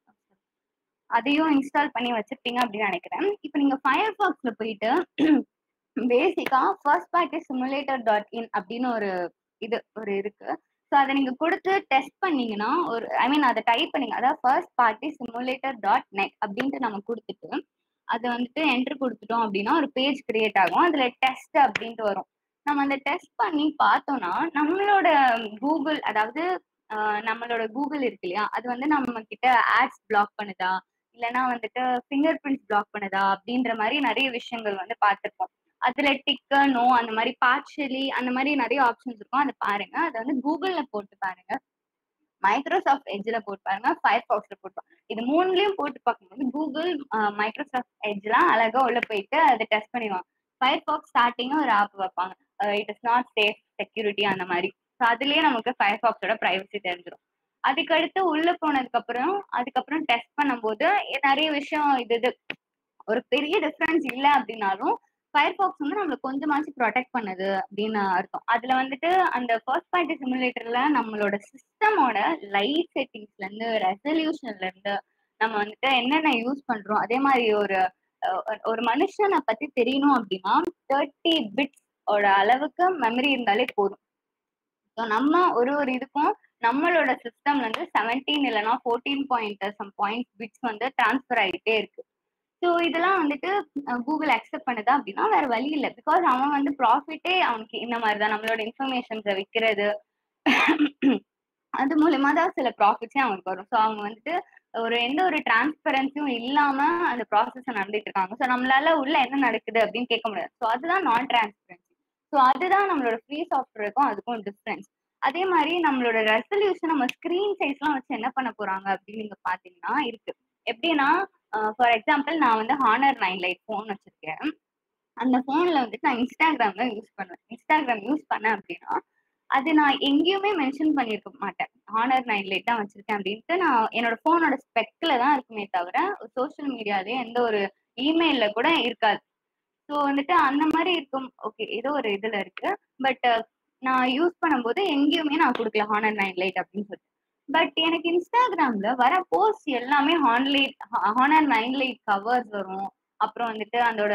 அதையும் இன்ஸ்டால் பண்ணி வச்சிருப்பீங்க அப்படின்னு நினைக்கிறேன் இப்போ நீங்க ஃபயர்பாக்ஸ்ல போயிட்டு பேசிக்கா first party simulator dot in அப்படின்னு ஒரு இது ஒரு இருக்கு ஸோ அதை நீங்க கொடுத்து டெஸ்ட் பண்ணீங்கன்னா ஒரு ஐ மீன் அதை டைப் பண்ணீங்க அதாவது first party simulator dot net அப்படின்ட்டு நம்ம கொடுத்துட்டு அதை வந்துட்டு என்ட்ரு கொடுத்துட்டோம் அப்படின்னா ஒரு பேஜ் கிரியேட் ஆகும் அதுல டெஸ்ட் அப்படின்ட்டு வரும் நம்ம அந்த டெஸ்ட் பண்ணி பார்த்தோம்னா நம்மளோட கூகுள் அதாவது ஆஹ் நம்மளோட கூகுள் இருக்கு இல்லையா அது வந்து நம்ம கிட்ட ஆட்ஸ் பிளாக் பண்ணுதா இல்லைன்னா வந்துட்டு ஃபிங்கர் பிரிண்ட்ஸ் பிளாக் பண்ணுதா அப்படின்ற மாதிரி நிறைய விஷயங்கள் வந்து பார்த்துருப்போம் அதுல டிக்க நோ அந்த மாதிரி பார்ஷலி அந்த மாதிரி நிறைய ஆப்ஷன்ஸ் இருக்கும் அதை பாருங்க அதை வந்து கூகுள்ல போட்டு பாருங்க மைக்ரோசாஃப்ட் எட்ஜ்ல போட்டு பாருங்க ஃபயர் பாக்ஸ்ல போட்டு பாருங்க. இது மூணுலயும் போட்டு பார்க்கும்போது கூகுள் மைக்ரோசாஃப்ட் எட்ஜ்லாம் அழகா உள்ள போயிட்டு அதை டெஸ்ட் பண்ணிடுவாங்க ஃபயர் பாக்ஸ் ஸ்டார்டிங்கும் ஒரு ஆப் வைப்பாங்க it is not safe security அந்த மாதிரி ஸோ அதுலயே நமக்கு ஃபயர் பாக்ஸோட ப்ரைவசி தெரிஞ்சிடும் அதுக்கடுத்து உள்ள போனதுக்கு அப்புறம் அதுக்கப்புறம் டெஸ்ட் பண்ணும்போது நிறைய விஷயம் இது இது ஒரு பெரிய டிஃபரன்ஸ் இல்லை அப்படின்னாலும் ஃபயர்பாக்ஸ் வந்து நம்மளை கொஞ்சமாச்சும் ப்ரொடெக்ட் பண்ணுது அப்படின்னு அர்த்தம் அதுல வந்துட்டு அந்த ஃபர்ஸ்ட் பார்ட்டி சிமுலேட்டர்ல நம்மளோட சிஸ்டமோட லைட் செட்டிங்ஸ்ல இருந்து ரெசல்யூஷன்ல இருந்து நம்ம வந்துட்டு என்னென்ன யூஸ் பண்றோம் அதே மாதிரி ஒரு அஹ், ஒரு- ஒரு மனுஷனை பத்தி தெரியணும் அப்படின்னா தேர்ட்டி பிட்ஸ் ஓட அளவுக்கு மெமரி இருந்தாலே போதும் ஸோ நம்ம ஒரு ஒரு இதுக்கும் நம்மளோட சிஸ்டம்ல இருந்து செவன்டீன் இல்லைன்னா fourteen point some point bits வந்து டிரான்ஸ்ஃபர் ஆகிட்டே இருக்கு ஸோ இதெல்லாம் வந்துட்டு கூகுள் அக்செப்ட் பண்ணுதா அப்படின்னா வேற வழி இல்லை பிகாஸ் அவன் வந்து ப்ராஃபிட்டே அவனுக்கு இந்த மாதிரி தான் நம்மளோட இன்ஃபர்மேஷன்ஸை விற்கிறது அது மூலியமா தான் சில ப்ராஃபிட்ஸே அவனுக்கு வரும் ஸோ அவங்க வந்துட்டு ஒரு எந்த ஒரு டிரான்ஸ்பரன்சியும் இல்லாம அந்த ப்ராசஸ் நடந்துட்டு இருக்காங்க ஸோ நம்மளால உள்ள என்ன நடக்குது அப்படின்னு கேட்க முடியாது ஸோ அதுதான் நான் டிரான்ஸ்பரன்சி ஸோ அதுதான் நம்மளோட ஃப்ரீ சாஃப்ட்வேருக்கும் அதுக்கும் டிஃப்ரென்ஸ் அதே மாதிரி நம்மளோட ரெசல்யூஷன் நம்ம ஸ்க்ரீன் சைஸ்லாம் வச்சு என்ன பண்ண போறாங்க அப்படின்னு நீங்க பாத்தீங்கன்னா இருக்கு எப்படின்னா ஃபார் எக்ஸாம்பிள் நான் வந்து ஹானர் நைன் லைட் ஃபோன் வச்சிருக்கேன் அந்த ஃபோன்ல வந்துட்டு நான் இன்ஸ்டாகிராம்ல யூஸ் பண்ணுவேன் இன்ஸ்டாகிராம் யூஸ் பண்ணேன் அப்படின்னா அது நான் எங்கேயுமே மென்ஷன் பண்ணியிருக்க மாட்டேன் ஹானர் நைன் லைட் தான் வச்சிருக்கேன் அப்படின்ட்டு நான் என்னோட ஃபோனோட ஸ்பெக்ல தான் இருக்குமே தவிர சோஷியல் மீடியாலே எந்த ஒரு இமெயில்ல கூட இருக்காது ஸோ வந்துட்டு அந்த மாதிரி இருக்கும் ஓகே ஏதோ ஒரு இதுல இருக்கு பட் நான் யூஸ் பண்ணும்போது எங்கேயுமே நான் கொடுக்கல ஹானர் நைன் லைட் அப்படின்னு சொல்லிட்டு பட் எனக்கு இன்ஸ்டாகிராம்ல வர போஸ்ட் எல்லாமே ஹான்லைட் ஹானர் நைன் லைட் கவர்ஸ் வரும் அப்புறம் வந்துட்டு அதோட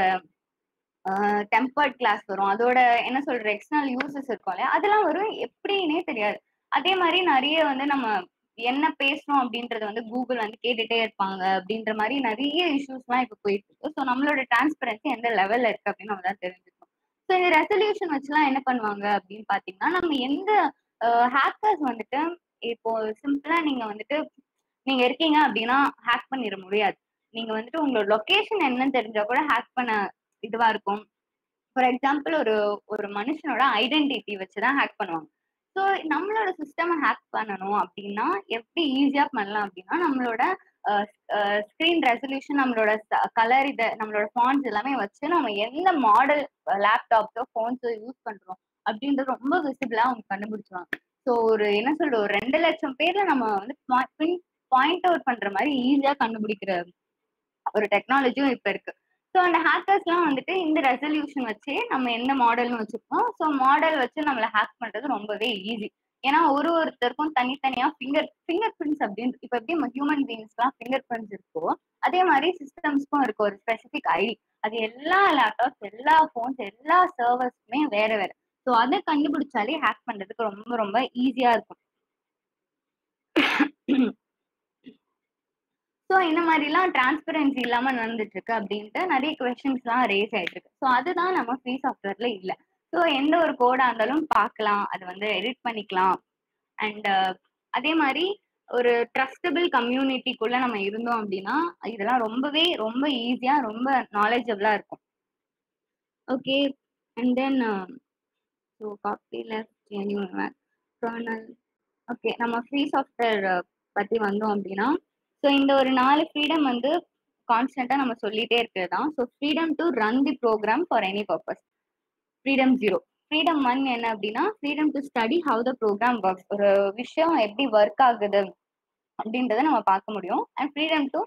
டெம்பர்ட் கிளாஸ் வரும் அதோட என்ன சொல்ற எக்ஸ்டர்னல் யூசஸ் இருக்கும்ல அதெல்லாம் வரும் எப்படின்னே தெரியாது அதே மாதிரி நிறைய வந்து நம்ம என்ன பேசுறோம் அப்படின்றத வந்து கூகுள் வந்து கேட்டுட்டே இருப்பாங்க அப்படின்ற மாதிரி நிறைய இஷ்யூஸ்லாம் இப்போ போயிட்டு இருக்கு ஸோ நம்மளோட டிரான்ஸ்பரன்சி எந்த லெவல்ல இருக்கு அப்படின்னு நம்ம தான் தெரிஞ்சுக்கணும் ஸோ இந்த ரெசல்யூஷன் வச்சுலாம் என்ன பண்ணுவாங்க அப்படின்னு பாத்தீங்கன்னா நம்ம எந்த ஹேக்கர்ஸ் வந்துட்டு இப்போ சிம்பிளா நீங்க வந்துட்டு நீங்க இருக்கீங்க அப்படின்னா ஹேக் பண்ணிட முடியாது நீங்க வந்துட்டு உங்களோட லொகேஷன் என்னன்னு தெரிஞ்சா கூட ஹேக் பண்ண இதுவா இருக்கும் ஃபார் எக்ஸாம்பிள் ஒரு ஒரு மனுஷனோட ஐடென்டிட்டி வச்சுதான் ஹேக் பண்ணுவாங்க ஸோ நம்மளோட சிஸ்டம் ஹேக் பண்ணணும் அப்படின்னா எப்படி ஈஸியா பண்ணலாம் அப்படின்னா நம்மளோட ஸ்க்ரீன் ரெசல்யூஷன் நம்மளோட கலர் இதை நம்மளோட ஃபான்ஸ் எல்லாமே வச்சு நம்ம எந்த மாடல் லேப்டாப்ஸோ ஃபோன்ஸோ யூஸ் பண்றோம் அப்படின்றது ரொம்ப விசிபிளா அவங்க கண்டுபிடிச்சுவாங்க ஸோ ஒரு என்ன சொல்ற ஒரு ரெண்டு லட்சம் பேர்ல நம்ம வந்து பாயிண்ட் அவுட் பண்ற மாதிரி ஈஸியா கண்டுபிடிக்கிற ஒரு டெக்னாலஜியும் இப்ப இருக்கு ஸோ அந்த ஹேக்கர்ஸ்லாம் வந்துட்டு இந்த ரெசல்யூஷன் வச்சு நம்ம எந்த மாடல்னு வச்சிருக்கோம் ஸோ மாடல் வச்சு நம்மள ஹேக் பண்றது ரொம்பவே ஈஸி ஏன்னா ஒரு ஒருத்தருக்கும் தனித்தனியா ஃபிங்கர் ஃபிங்கர் பிரிண்ட்ஸ் அப்படின்னு இப்ப எப்படி ஹியூமன் பீங்ஸ்க்குலாம் ஃபிங்கர் பிரிண்ட்ஸ் இருக்கோ அதே மாதிரி சிஸ்டம்ஸ்க்கும் இருக்கு ஒரு ஸ்பெசிபிக் ஐடி அது எல்லா லேப்டாப்ஸ் எல்லா ஃபோன்ஸ் எல்லா சர்வர்ஸ்க்குமே வேற வேற ஸோ அதை கண்டுபிடிச்சாலே ஹேக் பண்றதுக்கு ரொம்ப ரொம்ப ஈஸியா இருக்கும் ஸோ இந்த மாதிரிலாம் டிரான்ஸ்பரன்சி இல்லாம நடந்துட்டு இருக்கு அப்படின்ட்டு நிறைய கொஸ்டின்ஸ்லாம் ரேஸ் ஆயிட்டு இருக்கு ஸோ அதுதான் நம்ம ஃப்ரீ சாஃப்ட்வேர்ல இல்லை ஸோ எந்த ஒரு கோடா இருந்தாலும் பார்க்கலாம் அதை வந்து எடிட் பண்ணிக்கலாம் அண்ட் அதே மாதிரி ஒரு ட்ரஸ்டபிள் கம்யூனிட்டிக்குள்ள நம்ம இருந்தோம் அப்படின்னா இதெல்லாம் ரொம்பவே ரொம்ப ஈஸியா ரொம்ப நாலேஜபிளா இருக்கும் okay and then so copyleft kernel okay நம்ம ஃப்ரீ சாஃப்ட்வேர் பத்தி வந்தோம் அப்படின்னா ஸோ இந்த ஒரு நாலு ஃப்ரீடம் வந்து கான்ஸ்டன்டா நம்ம சொல்லிட்டே இருக்கிறது தான் so freedom to run the program for any purpose freedom zero freedom one என்ன அப்படின்னா freedom to study how the program works ஒரு விஷயம் எப்படி ஒர்க் ஆகுது அப்படின்றத நம்ம பார்க்க முடியும் and freedom to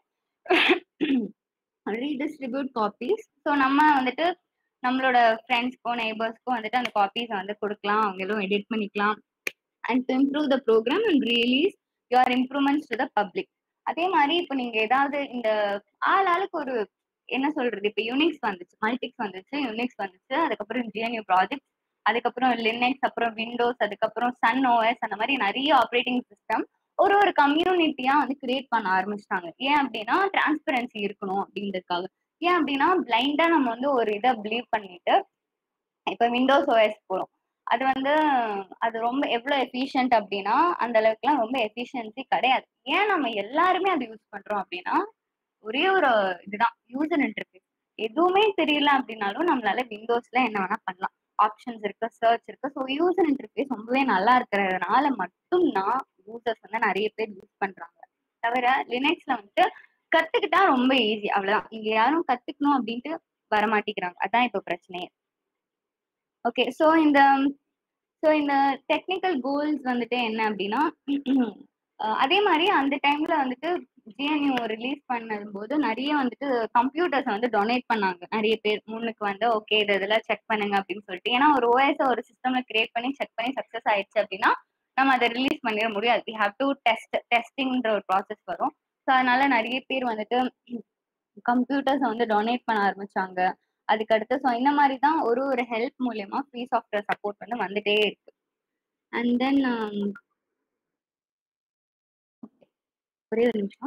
redistribute copies so நம்ம வந்துட்டு நம்மளோட ஃப்ரெண்ட்ஸ்க்கோ நெய்பர்ஸ்க்கோ வந்துட்டு அந்த காப்பீஸை வந்து கொடுக்கலாம் அவங்களும் எடிட் பண்ணிக்கலாம் and to improve the program and release your improvements to the public அதே மாதிரி இப்போ நீங்க ஏதாவது இந்த ஆள் ஆளுக்கு ஒரு என்ன சொல்றது இப்போ யூனிக்ஸ் வந்துச்சு மல்டிக்ஸ் வந்துச்சு யூனிக்ஸ் வந்துச்சு அதுக்கப்புறம் ஜிஎன்யூ ப்ராஜெக்ட் அதுக்கப்புறம் லினக்ஸ் அப்புறம் விண்டோஸ் அதுக்கப்புறம் சன் ஓஎஸ் அந்த மாதிரி நிறைய ஆப்ரேட்டிங் சிஸ்டம் ஒரு ஒரு கம்யூனிட்டியா வந்து கிரியேட் பண்ண ஆரம்பிச்சிட்டாங்க ஏன் அப்படின்னா டிரான்ஸ்பரன்சி இருக்கணும் அப்படின்றதுக்காக ஏன் அப்படின்னா பிளைண்டா நம்ம வந்து ஒரு இதை பிலீவ் பண்ணிட்டு இப்ப விண்டோஸ் ஓஎஸ் போறோம் அது வந்து அது ரொம்ப எவ்வளவு எஃபிஷியன்ட் அப்படின்னா அந்த அளவுக்குலாம் ரொம்ப எஃபிஷியன்சி கிடையாது ஏன் நம்ம எல்லாருமே அதை யூஸ் பண்றோம் அப்படின்னா ஒரே ஒரு இதுதான் யூசர் இன்டர்ஃபேஸ் எதுவுமே தெரியல அப்படின்னாலும் நம்மளால விண்டோஸ்ல என்ன வேணா பண்ணலாம் ஆப்ஷன்ஸ் இருக்கு சர்ச் இருக்கு ஸோ யூசர் இன்டர்ஃபேஸ் ரொம்பவே நல்லா இருக்கிறதுனால மட்டும்தான் யூசர்ஸ் வந்து நிறைய பேர் யூஸ் பண்றாங்க தவிர லினக்ஸ்ல வந்துட்டு கத்துக்கிட்டா ரொம்ப ஈஸி அவ்வளவுதான் இங்க யாரும் கத்துக்கணும் அப்படின்ட்டு வரமாட்டேங்கிறாங்க அதான் இப்போ பிரச்சனையே ஓகே ஸோ இந்த ஸோ இந்த டெக்னிக்கல் கோல்ஸ் வந்துட்டு என்ன அப்படின்னா அதே மாதிரி அந்த டைம்ல வந்துட்டு ஜிஎன்யூ ரிலீஸ் பண்ணும்போது நிறைய வந்துட்டு கம்ப்யூட்டர்ஸ் வந்து டொனேட் பண்ணாங்க நிறைய பேர் முன்னுக்கு வந்து ஓகே இது இதெல்லாம் செக் பண்ணுங்க அப்படின்னு சொல்லிட்டு ஏன்னா ஒரு ஓஎஸ் ஒரு சிஸ்டம்ல கிரியேட் பண்ணி செக் பண்ணி சக்சஸ் ஆயிடுச்சு அப்படின்னா நம்ம அதை ரிலீஸ் பண்ணிட முடியாது வி ஹாவ் டு டெஸ்ட் டெஸ்டிங்ன்ற ஒரு ப்ராசஸ் வரும் ஸோ அதனால நிறைய பேர் வந்துட்டு கம்ப்யூட்டர்ஸை வந்து டொனேட் பண்ண ஆரம்பிச்சாங்க அதுக்கடுத்து ஸோ இந்த மாதிரி தான் ஒரு ஒரு ஹெல்ப் மூலயமா ஃப்ரீ சாஃப்ட்வேர் சப்போர்ட் வந்து வந்துட்டே இருக்கு அண்ட் தென் ஒரே ஒரு நிமிஷம்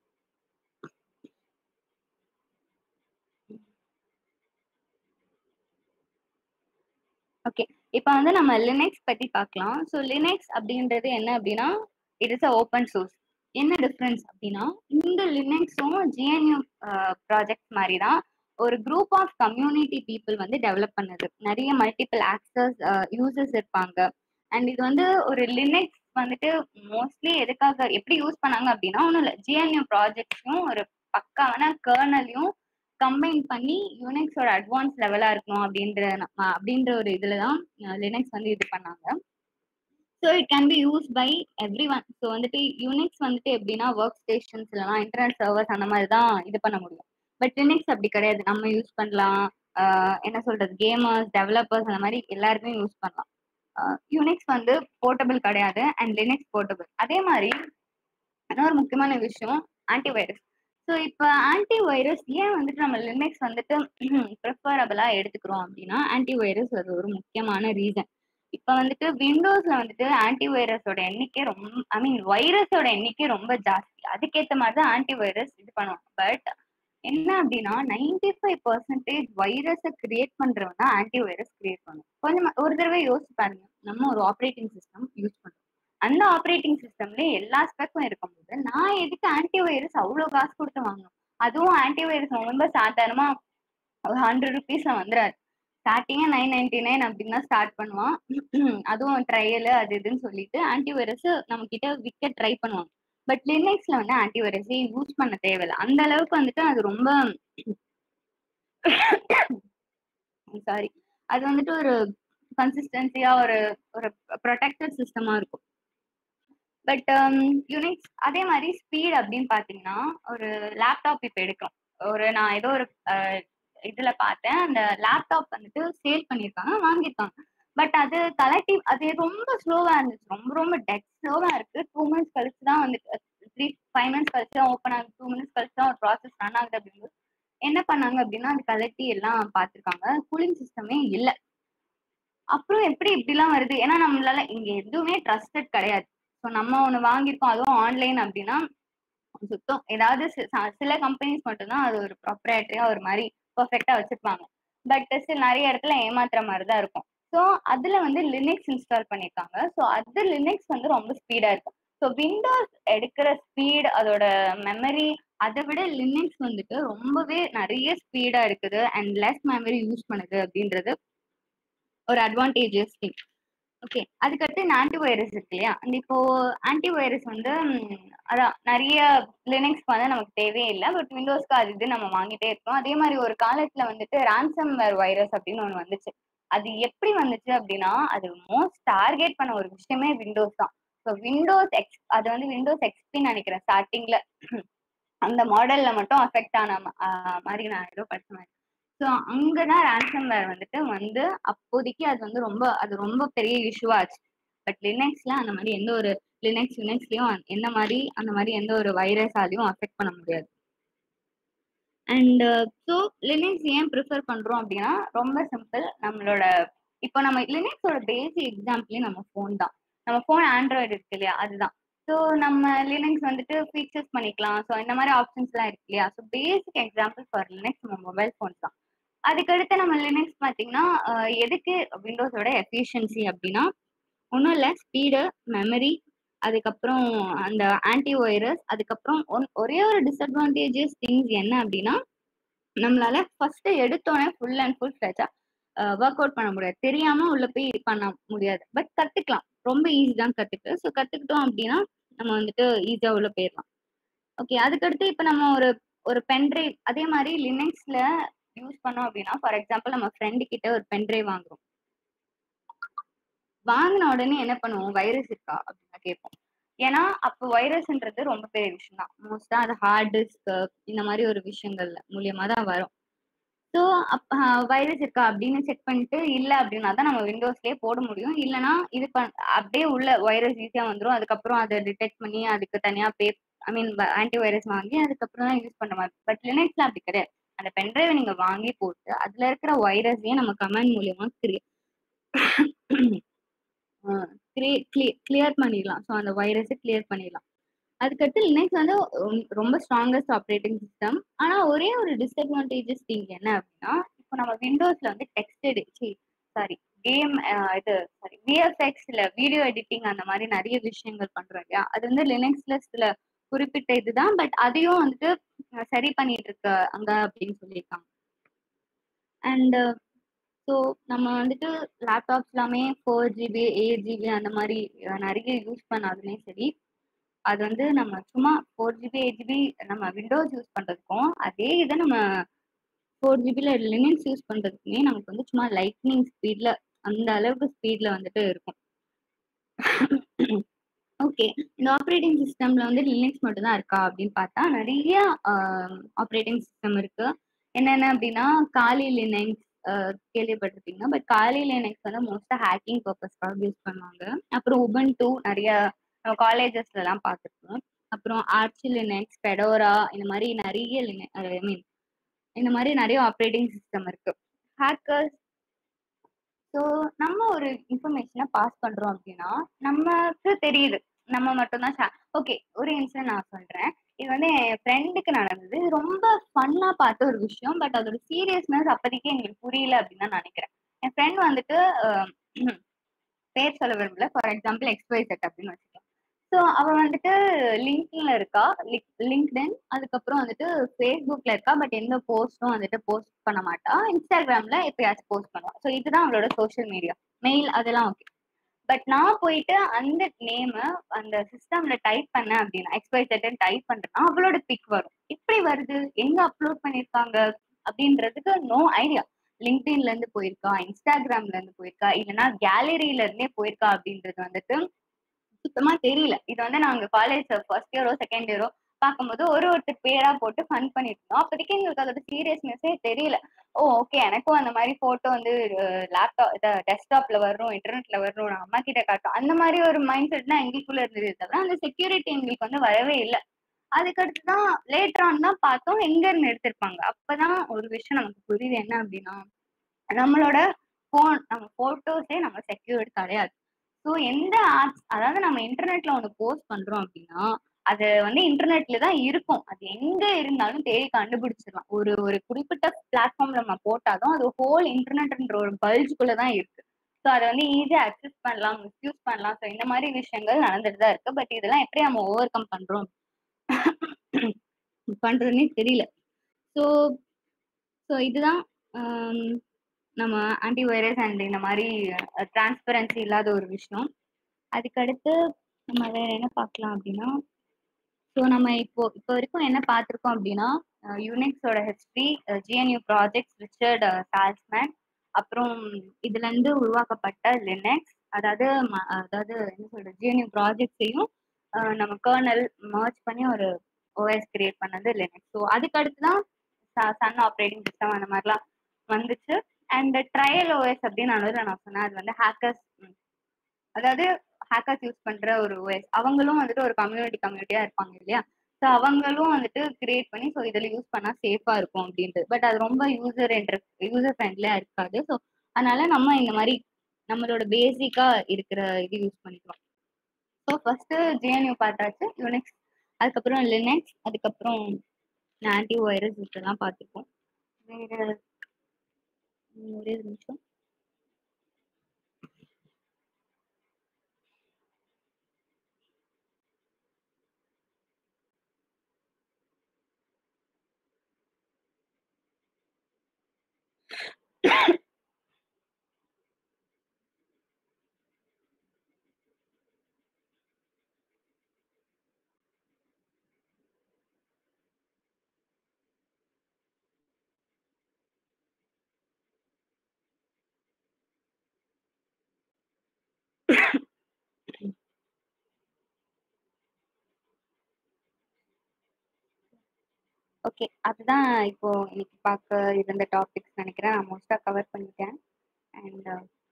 ஓகே இப்போ வந்து நம்ம லினக்ஸ் பத்தி பார்க்கலாம் ஸோ லினக்ஸ் அப்படின்றது என்ன அப்படின்னா it is a open source என்ன டிஃப்ரென்ஸ் அப்படின்னா இந்த லினக்ஸும் ஜிஎன்யூ ப்ராஜெக்ட் மாதிரி தான் ஒரு குரூப் ஆஃப் கம்யூனிட்டி பீப்புள் வந்து டெவலப் பண்ணது நிறைய மல்டிபிள் ஆக்சஸ் யூசர்ஸ் இருப்பாங்க அண்ட் இது வந்து ஒரு லினக்ஸ் வந்துட்டு மோஸ்ட்லி எதுக்காக எப்படி யூஸ் பண்ணாங்க அப்படின்னா ஒன்றும் இல்லை ஜிஎன்யூ ப்ராஜெக்ட்ஸையும் ஒரு பக்காவான கேர்னலையும் கம்பைன் பண்ணி யூனிக்ஸோட அட்வான்ஸ் லெவலா இருக்கணும் அப்படின்ற அப்படின்ற ஒரு இதுல தான் லினக்ஸ் வந்து இது பண்ணாங்க so it can be use by everyone so வந்துட்டு யூனிக்ஸ் வந்துட்டு எப்படின்னா ஒர்க் ஸ்டேஷன்ஸ் இல்லைனா இன்டர்நெட் சர்வர்ஸ் அந்த மாதிரி தான் இது பண்ண முடியும் பட் லினக்ஸ் அப்படி கிடையாது நம்ம யூஸ் பண்ணலாம் என்ன சொல்றது கேமர்ஸ் டெவலப்பர்ஸ் அந்த மாதிரி எல்லாருமே யூஸ் பண்ணலாம் யூனிக்ஸ் வந்து போர்ட்டபிள் கிடையாது அண்ட் லினக்ஸ் போர்ட்டபிள் அதே மாதிரி இன்னொரு முக்கியமான விஷயம் ஆன்டிவைரஸ் ஸோ இப்போ ஆன்டி வைரஸ் ஏன் வந்துட்டு நம்ம லினக்ஸ் வந்துட்டு ப்ரிஃபரபிளா எடுத்துக்கிறோம் அப்படின்னா ஆன்டி வைரஸ் அது ஒரு முக்கியமான ரீசன் இப்போ வந்துட்டு விண்டோஸ்ல வந்துட்டு ஆன்டி வைரஸோட எண்ணிக்கை ரொம்ப ஐ மீன் வைரஸோட எண்ணிக்கை ரொம்ப ஜாஸ்தி அதுக்கேற்ற மாதிரி தான் ஆன்டி வைரஸ் இது பண்ணுவாங்க பட் என்ன அப்படின்னா நைன்டி ஃபைவ் பர்சன்டேஜ் வைரஸை கிரியேட் பண்றவங்க ஆன்டி வைரஸ் கிரியேட் பண்ணும் கொஞ்சம் ஒரு தடவை யோசிச்சு பாருங்க நம்ம ஒரு ஆப்ரேட்டிங் சிஸ்டம் யூஸ் பண்றோம் அந்த ஆப்ரேட்டிங் சிஸ்டம்ல எல்லா ஸ்பெக்கும் இருக்கும்போது நான் எதுக்கு ஆன்டி வைரஸ் அவ்வளோ காசு கொடுத்து வாங்கணும் அதுவும் ஆன்டி வைரஸ் ரொம்ப சாதாரணமா ஒரு ஹண்ட்ரட் ருபீஸ்ல வந்துடாது ஸ்டார்டிங்கே நைன் நைன்டி நைன் அப்படின்னு தான் ஸ்டார்ட் பண்ணுவான் அதுவும் ட்ரையல் அது இதுன்னு சொல்லிட்டு ஆன்டி வைரஸ் நம்ம கிட்ட விற்க ட்ரை பண்ணுவாங்க பட் லினக்ஸ்ல வந்து ஆன்டி வைரஸே யூஸ் பண்ண தேவையில்லை அந்த அளவுக்கு வந்துட்டு அது ரொம்ப சாரி அது வந்துட்டு ஒரு கன்சிஸ்டன்சியா ஒரு ஒரு ப்ரொடெக்டட் சிஸ்டமா இருக்கும் பட் யூனிக்ஸ் அதே மாதிரி ஸ்பீட் அப்படின்னு பாத்தீங்கன்னா ஒரு லேப்டாப் இப்போ எடுக்கிறோம் ஒரு நான் ஏதோ ஒரு இதுல பார்த்தேன் அந்த லேப்டாப் வந்துட்டு சேல் பண்ணியிருக்காங்க வாங்கியிருக்காங்க பட் அது கலெக்டிவ் அது ரொம்ப ஸ்லோவா இருந்துச்சு ரொம்ப ரொம்ப டெட் ஸ்லோவா இருக்கு டூ மினிட்ஸ் கழிச்சு தான் வந்துட்டு த்ரீ ஃபைவ் மினிட்ஸ் கழிச்சு தான் ஓப்பன் ஆகுது டூ மினிட்ஸ் கழிச்சு தான் ஒரு ப்ராசஸ் ரன் ஆகுது அப்படிங்கும்போது என்ன பண்ணாங்க அப்படின்னா அது கலட்டி எல்லாம் பார்த்துருக்காங்க கூலிங் சிஸ்டமே இல்லை அப்புறம் எப்படி இப்படிலாம் வருது ஏன்னா நம்மளால இங்க எதுவுமே ட்ரஸ்டட் கிடையாது ஸோ நம்ம ஒன்று வாங்கியிருக்கோம் அதுவும் ஆன்லைன் அப்படின்னா சுத்தம் ஏதாவது சில கம்பெனிஸ் மட்டும்தான் அது ஒரு ப்ராப்பரேட்டரியா ஒரு மாதிரி பர்ஃபெக்டா வச்சிருப்பாங்க பட் சில நிறைய இடத்துல ஏமாத்துற மாதிரி தான் இருக்கும் ஸோ அதுல வந்து லினக்ஸ் இன்ஸ்டால் பண்ணியிருக்காங்க ஸோ அது லினக்ஸ் வந்து ரொம்ப ஸ்பீடா இருக்கும் ஸோ விண்டோஸ் எடுக்கிற ஸ்பீட் அதோட மெமரி அதை விட லினக்ஸ் வந்துட்டு ரொம்பவே நிறைய ஸ்பீடா இருக்குது அண்ட் லெஸ் மெமரி யூஸ் பண்ணுது அப்படின்றது ஒரு அட்வான்டேஜஸ் திங் ஓகே அதுக்கடுத்து இந்த ஆன்டிவைரஸ் இருக்கு இல்லையா அந்த இப்போ ஆன்டிவைரஸ் வந்து ம், அதான் நிறைய லினக்ஸ்க்கு வந்து நமக்கு தேவையே இல்லை பட் விண்டோஸ்க்கு அது இது நம்ம வாங்கிட்டே இருக்கோம் அதே மாதிரி ஒரு காலத்துல வந்துட்டு ransom வேர் வைரஸ் அப்படின்னு ஒன்று வந்துச்சு அது எப்படி வந்துச்சு அப்படின்னா அது மோஸ்ட் டார்கெட் பண்ண ஒரு விஷயமே விண்டோஸ் தான் ஸோ விண்டோஸ் எக்ஸ் அது வந்து விண்டோஸ் எக்ஸ்பின்னு நினைக்கிறேன் ஸ்டார்டிங்ல அந்த மாடல்ல மட்டும் அஃபெக்ட் ஆன ம- ஆஹ் மாதிரி நான் ஏதோ படிச்ச மாதிரி ஸோ அங்கதான் ransom வேர் வந்துட்டு வந்து அப்போதைக்கு அது வந்து ரொம்ப அது ரொம்ப பெரிய இஷ்யூவா ஆச்சு பட் லினக்ஸ்ல அந்த மாதிரி எந்த ஒரு லினக்ஸ் யுனெக்ஸ்லயும் எந்த மாதிரி அந்த மாதிரி எந்த ஒரு வைரஸாலையும் அஃபெக்ட் பண்ண முடியாது அண்ட் ஸோ லினக்ஸ் ஏன் ப்ரிஃபர் பண்றோம் அப்படின்னா ரொம்ப சிம்பிள் நம்மளோட இப்போ நம்ம லினக்ஸோட பேசிக் எக்ஸாம்பிளே நம்ம ஃபோன் தான் நம்ம ஃபோன் ஆண்ட்ராய்டு இருக்கு இல்லையா அதுதான் ஸோ நம்ம லினக்ஸ் வந்துட்டு ஃபீச்சர்ஸ் பண்ணிக்கலாம் ஸோ இந்த மாதிரி ஆப்ஷன்ஸ்லாம் இருக்கு இல்லையா so basic example for Linux நம்ம மொபைல் ஃபோன்ஸ் தான் அதுக்கடுத்து நம்ம லினக்ஸ் பார்த்தீங்கன்னா அஹ், எதுக்கு விண்டோஸோட எஃபிஷியன்சி அப்படின்னா ஒன்றும் இல்லை ஸ்பீடு மெமரி அதுக்கப்புறம் அந்த ஆன்டி வைரஸ் அதுக்கப்புறம் ஒன்- ஒரே ஒரு டிஸ்அட்வான்டேஜஸ் திங்ஸ் என்ன அப்படின்னா நம்மளால ஃபர்ஸ்ட் எடுத்தோடனே ஃபுல் அண்ட் ஃபுல் ஃபிளஜா ஒர்க் அவுட் பண்ண முடியாது தெரியாம உள்ள போய் இது பண்ண முடியாது பட் கத்துக்கலாம் ரொம்ப ஈஸி தான் கத்துக்க ஸோ கத்துக்கிட்டோம் அப்படின்னா நம்ம வந்துட்டு ஈஸியா உள்ள போயிடலாம் ஓகே அதுக்கடுத்து இப்போ நம்ம ஒரு ஒரு பென்ட்ரைவ் அதே மாதிரி லினக்ஸ்ல யூஸ் பண்ணோம் அப்படின்னா ஃபார் எக்ஸாம்பிள் நம்ம ஃப்ரெண்டு கிட்ட ஒரு பென்ட்ரைவ் வாங்குறோம் வாங்கின உடனே என்ன பண்ணுவோம் வைரஸ் இருக்கா அப்படின்னு கேட்போம் ஏன்னா அப்போ வைரஸ்ன்றது ரொம்ப பெரிய விஷயம் தான் மோஸ்டா அது ஹார்ட் டிஸ்க் இந்த மாதிரி ஒரு விஷயங்கள்ல மூலியமா தான் வரும் ஸோ அப் வைரஸ் இருக்கா அப்படின்னு செக் பண்ணிட்டு இல்லை அப்படின்னா தான் நம்ம விண்டோஸ்லேயே போட முடியும் இல்லைன்னா இது பண் அப்படியே உள்ள வைரஸ் ஈஸியாக வந்துடும் அதுக்கப்புறம் அதை டிடெக்ட் பண்ணி அதுக்கு தனியாக பே ஐ மீன் ஆன்டி வைரஸ் வாங்கி அதுக்கப்புறம் தான் யூஸ் பண்ண மாதிரி பட் லினக்ஸ்ல அப்படி கிடையாது அந்த பென்ட்ரைவை நீங்க வாங்கி போட்டு அதுல இருக்கிற வைரஸையும் நம்ம கமெண்ட் மூலியமா கிளியர் பண்ணிடலாம் ஸோ அந்த வைரஸை கிளியர் பண்ணிடலாம் அதுக்கடுத்து லினக்ஸ் வந்து ரொம்- ரொம்ப ஸ்ட்ராங்கஸ்ட் ஆப்ரேட்டிங் சிஸ்டம் ஆனா ஒரே ஒரு டிஸ்அட்வான்டேஜஸ் திங் என்ன அப்படின்னா இப்போ நம்ம விண்டோஸ்ல வந்து டெக்ஸ்டட் சாரி கேம் இது சாரி விஎஃப்எக்ஸ் இல்ல வீடியோ எடிட்டிங் அந்த மாதிரி நிறைய விஷயங்கள் பண்றோம் இல்லையா அது வந்து லினக்ஸ்ல சில குறிப்பிட்ட இதுதான் பட் அதையும் வந்துட்டு அஹ், சரி பண்ணிட்டு இருக்க அங்க அப்படின்னு சொல்லியிருக்காங்க அண்ட் ஸோ நம்ம வந்துட்டு லேப்டாப்ஸ் எல்லாமே ஃபோர் ஜிபி எயிட் ஜிபி அந்த மாதிரி அஹ், நிறைய யூஸ் பண்ணாலுமே சரி அது வந்து நம்ம சும்மா ஃபோர் ஜிபி எயிட் ஜிபி நம்ம விண்டோஸ் யூஸ் பண்றதுக்கும் அதே இதை நம்ம ஃபோர் ஜிபில லினக்ஸ் யூஸ் பண்றதுக்குமே நமக்கு வந்து சும்மா லைட்னிங் ஸ்பீட்ல அந்த அளவுக்கு ஸ்பீட்ல வந்துட்டு இருக்கும் ஓகே இந்த ஆப்ரேட்டிங் சிஸ்டம்ல வந்து லினக்ஸ் மட்டும் தான் இருக்கா அப்படின்னு பார்த்தா நிறைய ஆப்ரேட்டிங் சிஸ்டம் இருக்கு என்னென்ன அப்படின்னா காலி லினக்ஸ் கேள்விப்பட்டிருப்பீங்க பட் காலி லினக்ஸ் வந்து மோஸ்டா ஹேக்கிங் பர்பஸ்க்காக யூஸ் பண்ணுவாங்க அப்புறம் உபன் டூ நிறைய காலேஜஸ்ல எல்லாம் பார்த்துருக்கோம் அப்புறம் ஆர்ச்சி லினக்ஸ் பெடோரா இந்த மாதிரி நிறைய ஐ மீன் இந்த மாதிரி நிறைய ஆப்ரேட்டிங் சிஸ்டம் இருக்கு ஹேக்கர்ஸ் ஸோ நம்ம ஒரு இன்ஃபர்மேஷனை பாஸ் பண்றோம் அப்படின்னா நமக்கு தெரியுது நம்ம மட்டும்தான் ஓகே ஒரு இன்சிடென்ட் நான் சொல்றேன் இது வந்து என் ஃப்ரெண்டுக்கு நடந்தது இது ரொம்ப ஃபன்னா பார்த்த ஒரு விஷயம் பட் அதோட சீரியஸ்னஸ் அப்போதைக்கு எங்களுக்கு புரியல அப்படின்னு தான் நினைக்கிறேன் என் ஃப்ரெண்ட் வந்துட்டு அஹ், பேர் சொல்ல விரும்பல ஃபார் எக்ஸாம்பிள் எக்ஸ்ஒய் செட் அப்படின்னு வச்சுக்கலாம் ஸோ அவ வந்துட்டு லிங்க்ல இருக்கா லிங்க்டின் அதுக்கப்புறம் வந்துட்டு ஃபேஸ்புக்ல இருக்கா பட் எந்த போஸ்டும் வந்துட்டு போஸ்ட் பண்ண மாட்டா இன்ஸ்டாகிராம்ல எப்பயாச்சும் போஸ்ட் பண்ணுவா ஸோ இதுதான் அவளோட சோஷியல் மீடியா மெயில் அதெல்லாம் ஓகே பட் நான் போயிட்டு அந்த நேம அந்த சிஸ்டம்ல டைப் பண்ணேன் அப்படின்னா எக்ஸ்ஒய் செட்னு டைப் பண்றேன்னா அவளோட பிக் வரும் எப்படி வருது எங்க அப்லோட் பண்ணிருக்காங்க அப்படின்றதுக்கு நோ ஐடியா லிங்க்டின்ல இருந்து போயிருக்கா இன்ஸ்டாகிராம்ல இருந்து போயிருக்கா இல்லைன்னா கேலரியில இருந்தே போயிருக்கா அப்படின்றது வந்துட்டு சுத்தமா தெரியல இது வந்து நாங்க காலேஜ் ஃபர்ஸ்ட் இயரோ செகண்ட் இயரோ பார்க்கும்போது ஒரு ஒருத்தர் பேரா போட்டு ஃபன் பண்ணிட்டு இருந்தோம் அப்போதைக்கு எங்களுக்கு அதோட சீரியஸ்னஸே தெரியல ஓ ஓகே எனக்கும் அந்த மாதிரி போட்டோ வந்து லேப்டாப் இதை டெஸ்க்டாப்ல வரணும் இன்டர்நெட்ல வரணும் நான் அம்மா கிட்ட காட்டும் அந்த மாதிரி ஒரு மைண்ட் செட் தான் எங்களுக்குள்ள இருந்தது தவிர அந்த செக்யூரிட்டி எங்களுக்கு வந்து வரவே இல்லை அதுக்கடுத்து தான் லேட்டர் ஆன் தான் பார்த்தோம் எங்க இருந்து எடுத்திருப்பாங்க அப்பதான் ஒரு விஷயம் நமக்கு புரியுது என்ன அப்படின்னா நம்மளோட போன் நம்ம போட்டோஸே நம்ம செக்யூர்ட் கிடையாது ஸோ எந்த ஆப்ஸ் அதாவது நம்ம இன்டர்நெட்ல ஒன்று போஸ்ட் பண்றோம் அப்படின்னா அது வந்து இன்டர்நெட்ல தான் இருக்கும் அது எங்க இருந்தாலும் தேடி கண்டுபிடிச்சிடலாம் ஒரு ஒரு குறிப்பிட்ட பிளாட்ஃபார்ம்ல நம்ம போட்டாலும் அது ஹோல் இன்டர்நெட்ன்ற ஒரு பல்ஜுக்குள்ள தான் இருக்கு ஸோ அதை வந்து ஈஸியாக அக்சஸ் பண்ணலாம் மிஸ்யூஸ் பண்ணலாம் ஸோ இந்த மாதிரி விஷயங்கள் நடந்துட்டு தான் இருக்கு பட் இதெல்லாம் எப்படி நம்ம ஓவர் கம் பண்றோம் பண்றதுன்னே தெரியல ஸோ ஸோ இதுதான் ஆம், நம்ம ஆன்டி வைரஸ் அண்ட் இந்த மாதிரி டிரான்ஸ்பரன்சி இல்லாத ஒரு விஷயம் அதுக்கடுத்து நம்ம வேற என்ன பார்க்கலாம் அப்படின்னா ஸோ நம்ம இப்போ இப்போ வரைக்கும் என்ன பார்த்துருக்கோம் அப்படின்னா யூனிக்ஸோட history GNU projects Richard Stallman அப்புறம் இதுல இருந்து உருவாக்கப்பட்ட லினக்ஸ் அதாவது ம- அதாவது என்ன சொல்றது ஜிஎன்யூ ப்ராஜெக்ட்ஸையும் நம்ம கர்னல் மர்ஜ் பண்ணி ஒரு ஓஎஸ் கிரியேட் பண்ணது லினக்ஸ் ஸோ அதுக்கு அடுத்து தான் சன் ஆப்ரேட்டிங் சிஸ்டம் அந்த மாதிரிலாம் வந்துச்சு அண்ட் ட்ரையல் ஓஎஸ் அப்படின்னு நடுவில் நான் சொன்னேன் அது வந்து ஹேக்கர்ஸ் அதாவது ஹேக்கர்ஸ் யூஸ் பண்ற ஒரு ஓஎஸ் அவங்களும் வந்துட்டு ஒரு கம்யூனிட்டி கம்யூனிட்டியா இருப்பாங்க இல்லையா ஸோ அவங்களும் வந்துட்டு கிரியேட் பண்ணி ஸோ இதில் யூஸ் பண்ணா சேஃபா இருக்கும் அப்படின்ட்டு பட் அது ரொம்ப யூசர் யூசர் ஃப்ரெண்ட்லியா இருக்காது ஸோ அதனால நம்ம இந்த மாதிரி நம்மளோட பேசிக்கா இருக்கிற இது யூஸ் பண்ணிக்கிறோம் ஸோ ஃபர்ஸ்ட் ஜிஎன்யூ பார்த்தாச்சு யூனிக்ஸ் அதுக்கப்புறம் லினக்ஸ் அதுக்கப்புறம் ஆன்டி வைரஸ் இதெல்லாம் பார்த்துருக்கோம் வேற ம், ஒரே ஒரு நிமிஷம் ஓகே அதுதான் இப்போ இன்னைக்கு பார்க்க இருந்த டாபிக்ஸ் நினைக்கிறேன் நான் மோஸ்டா கவர் பண்ணிட்டேன் அண்ட்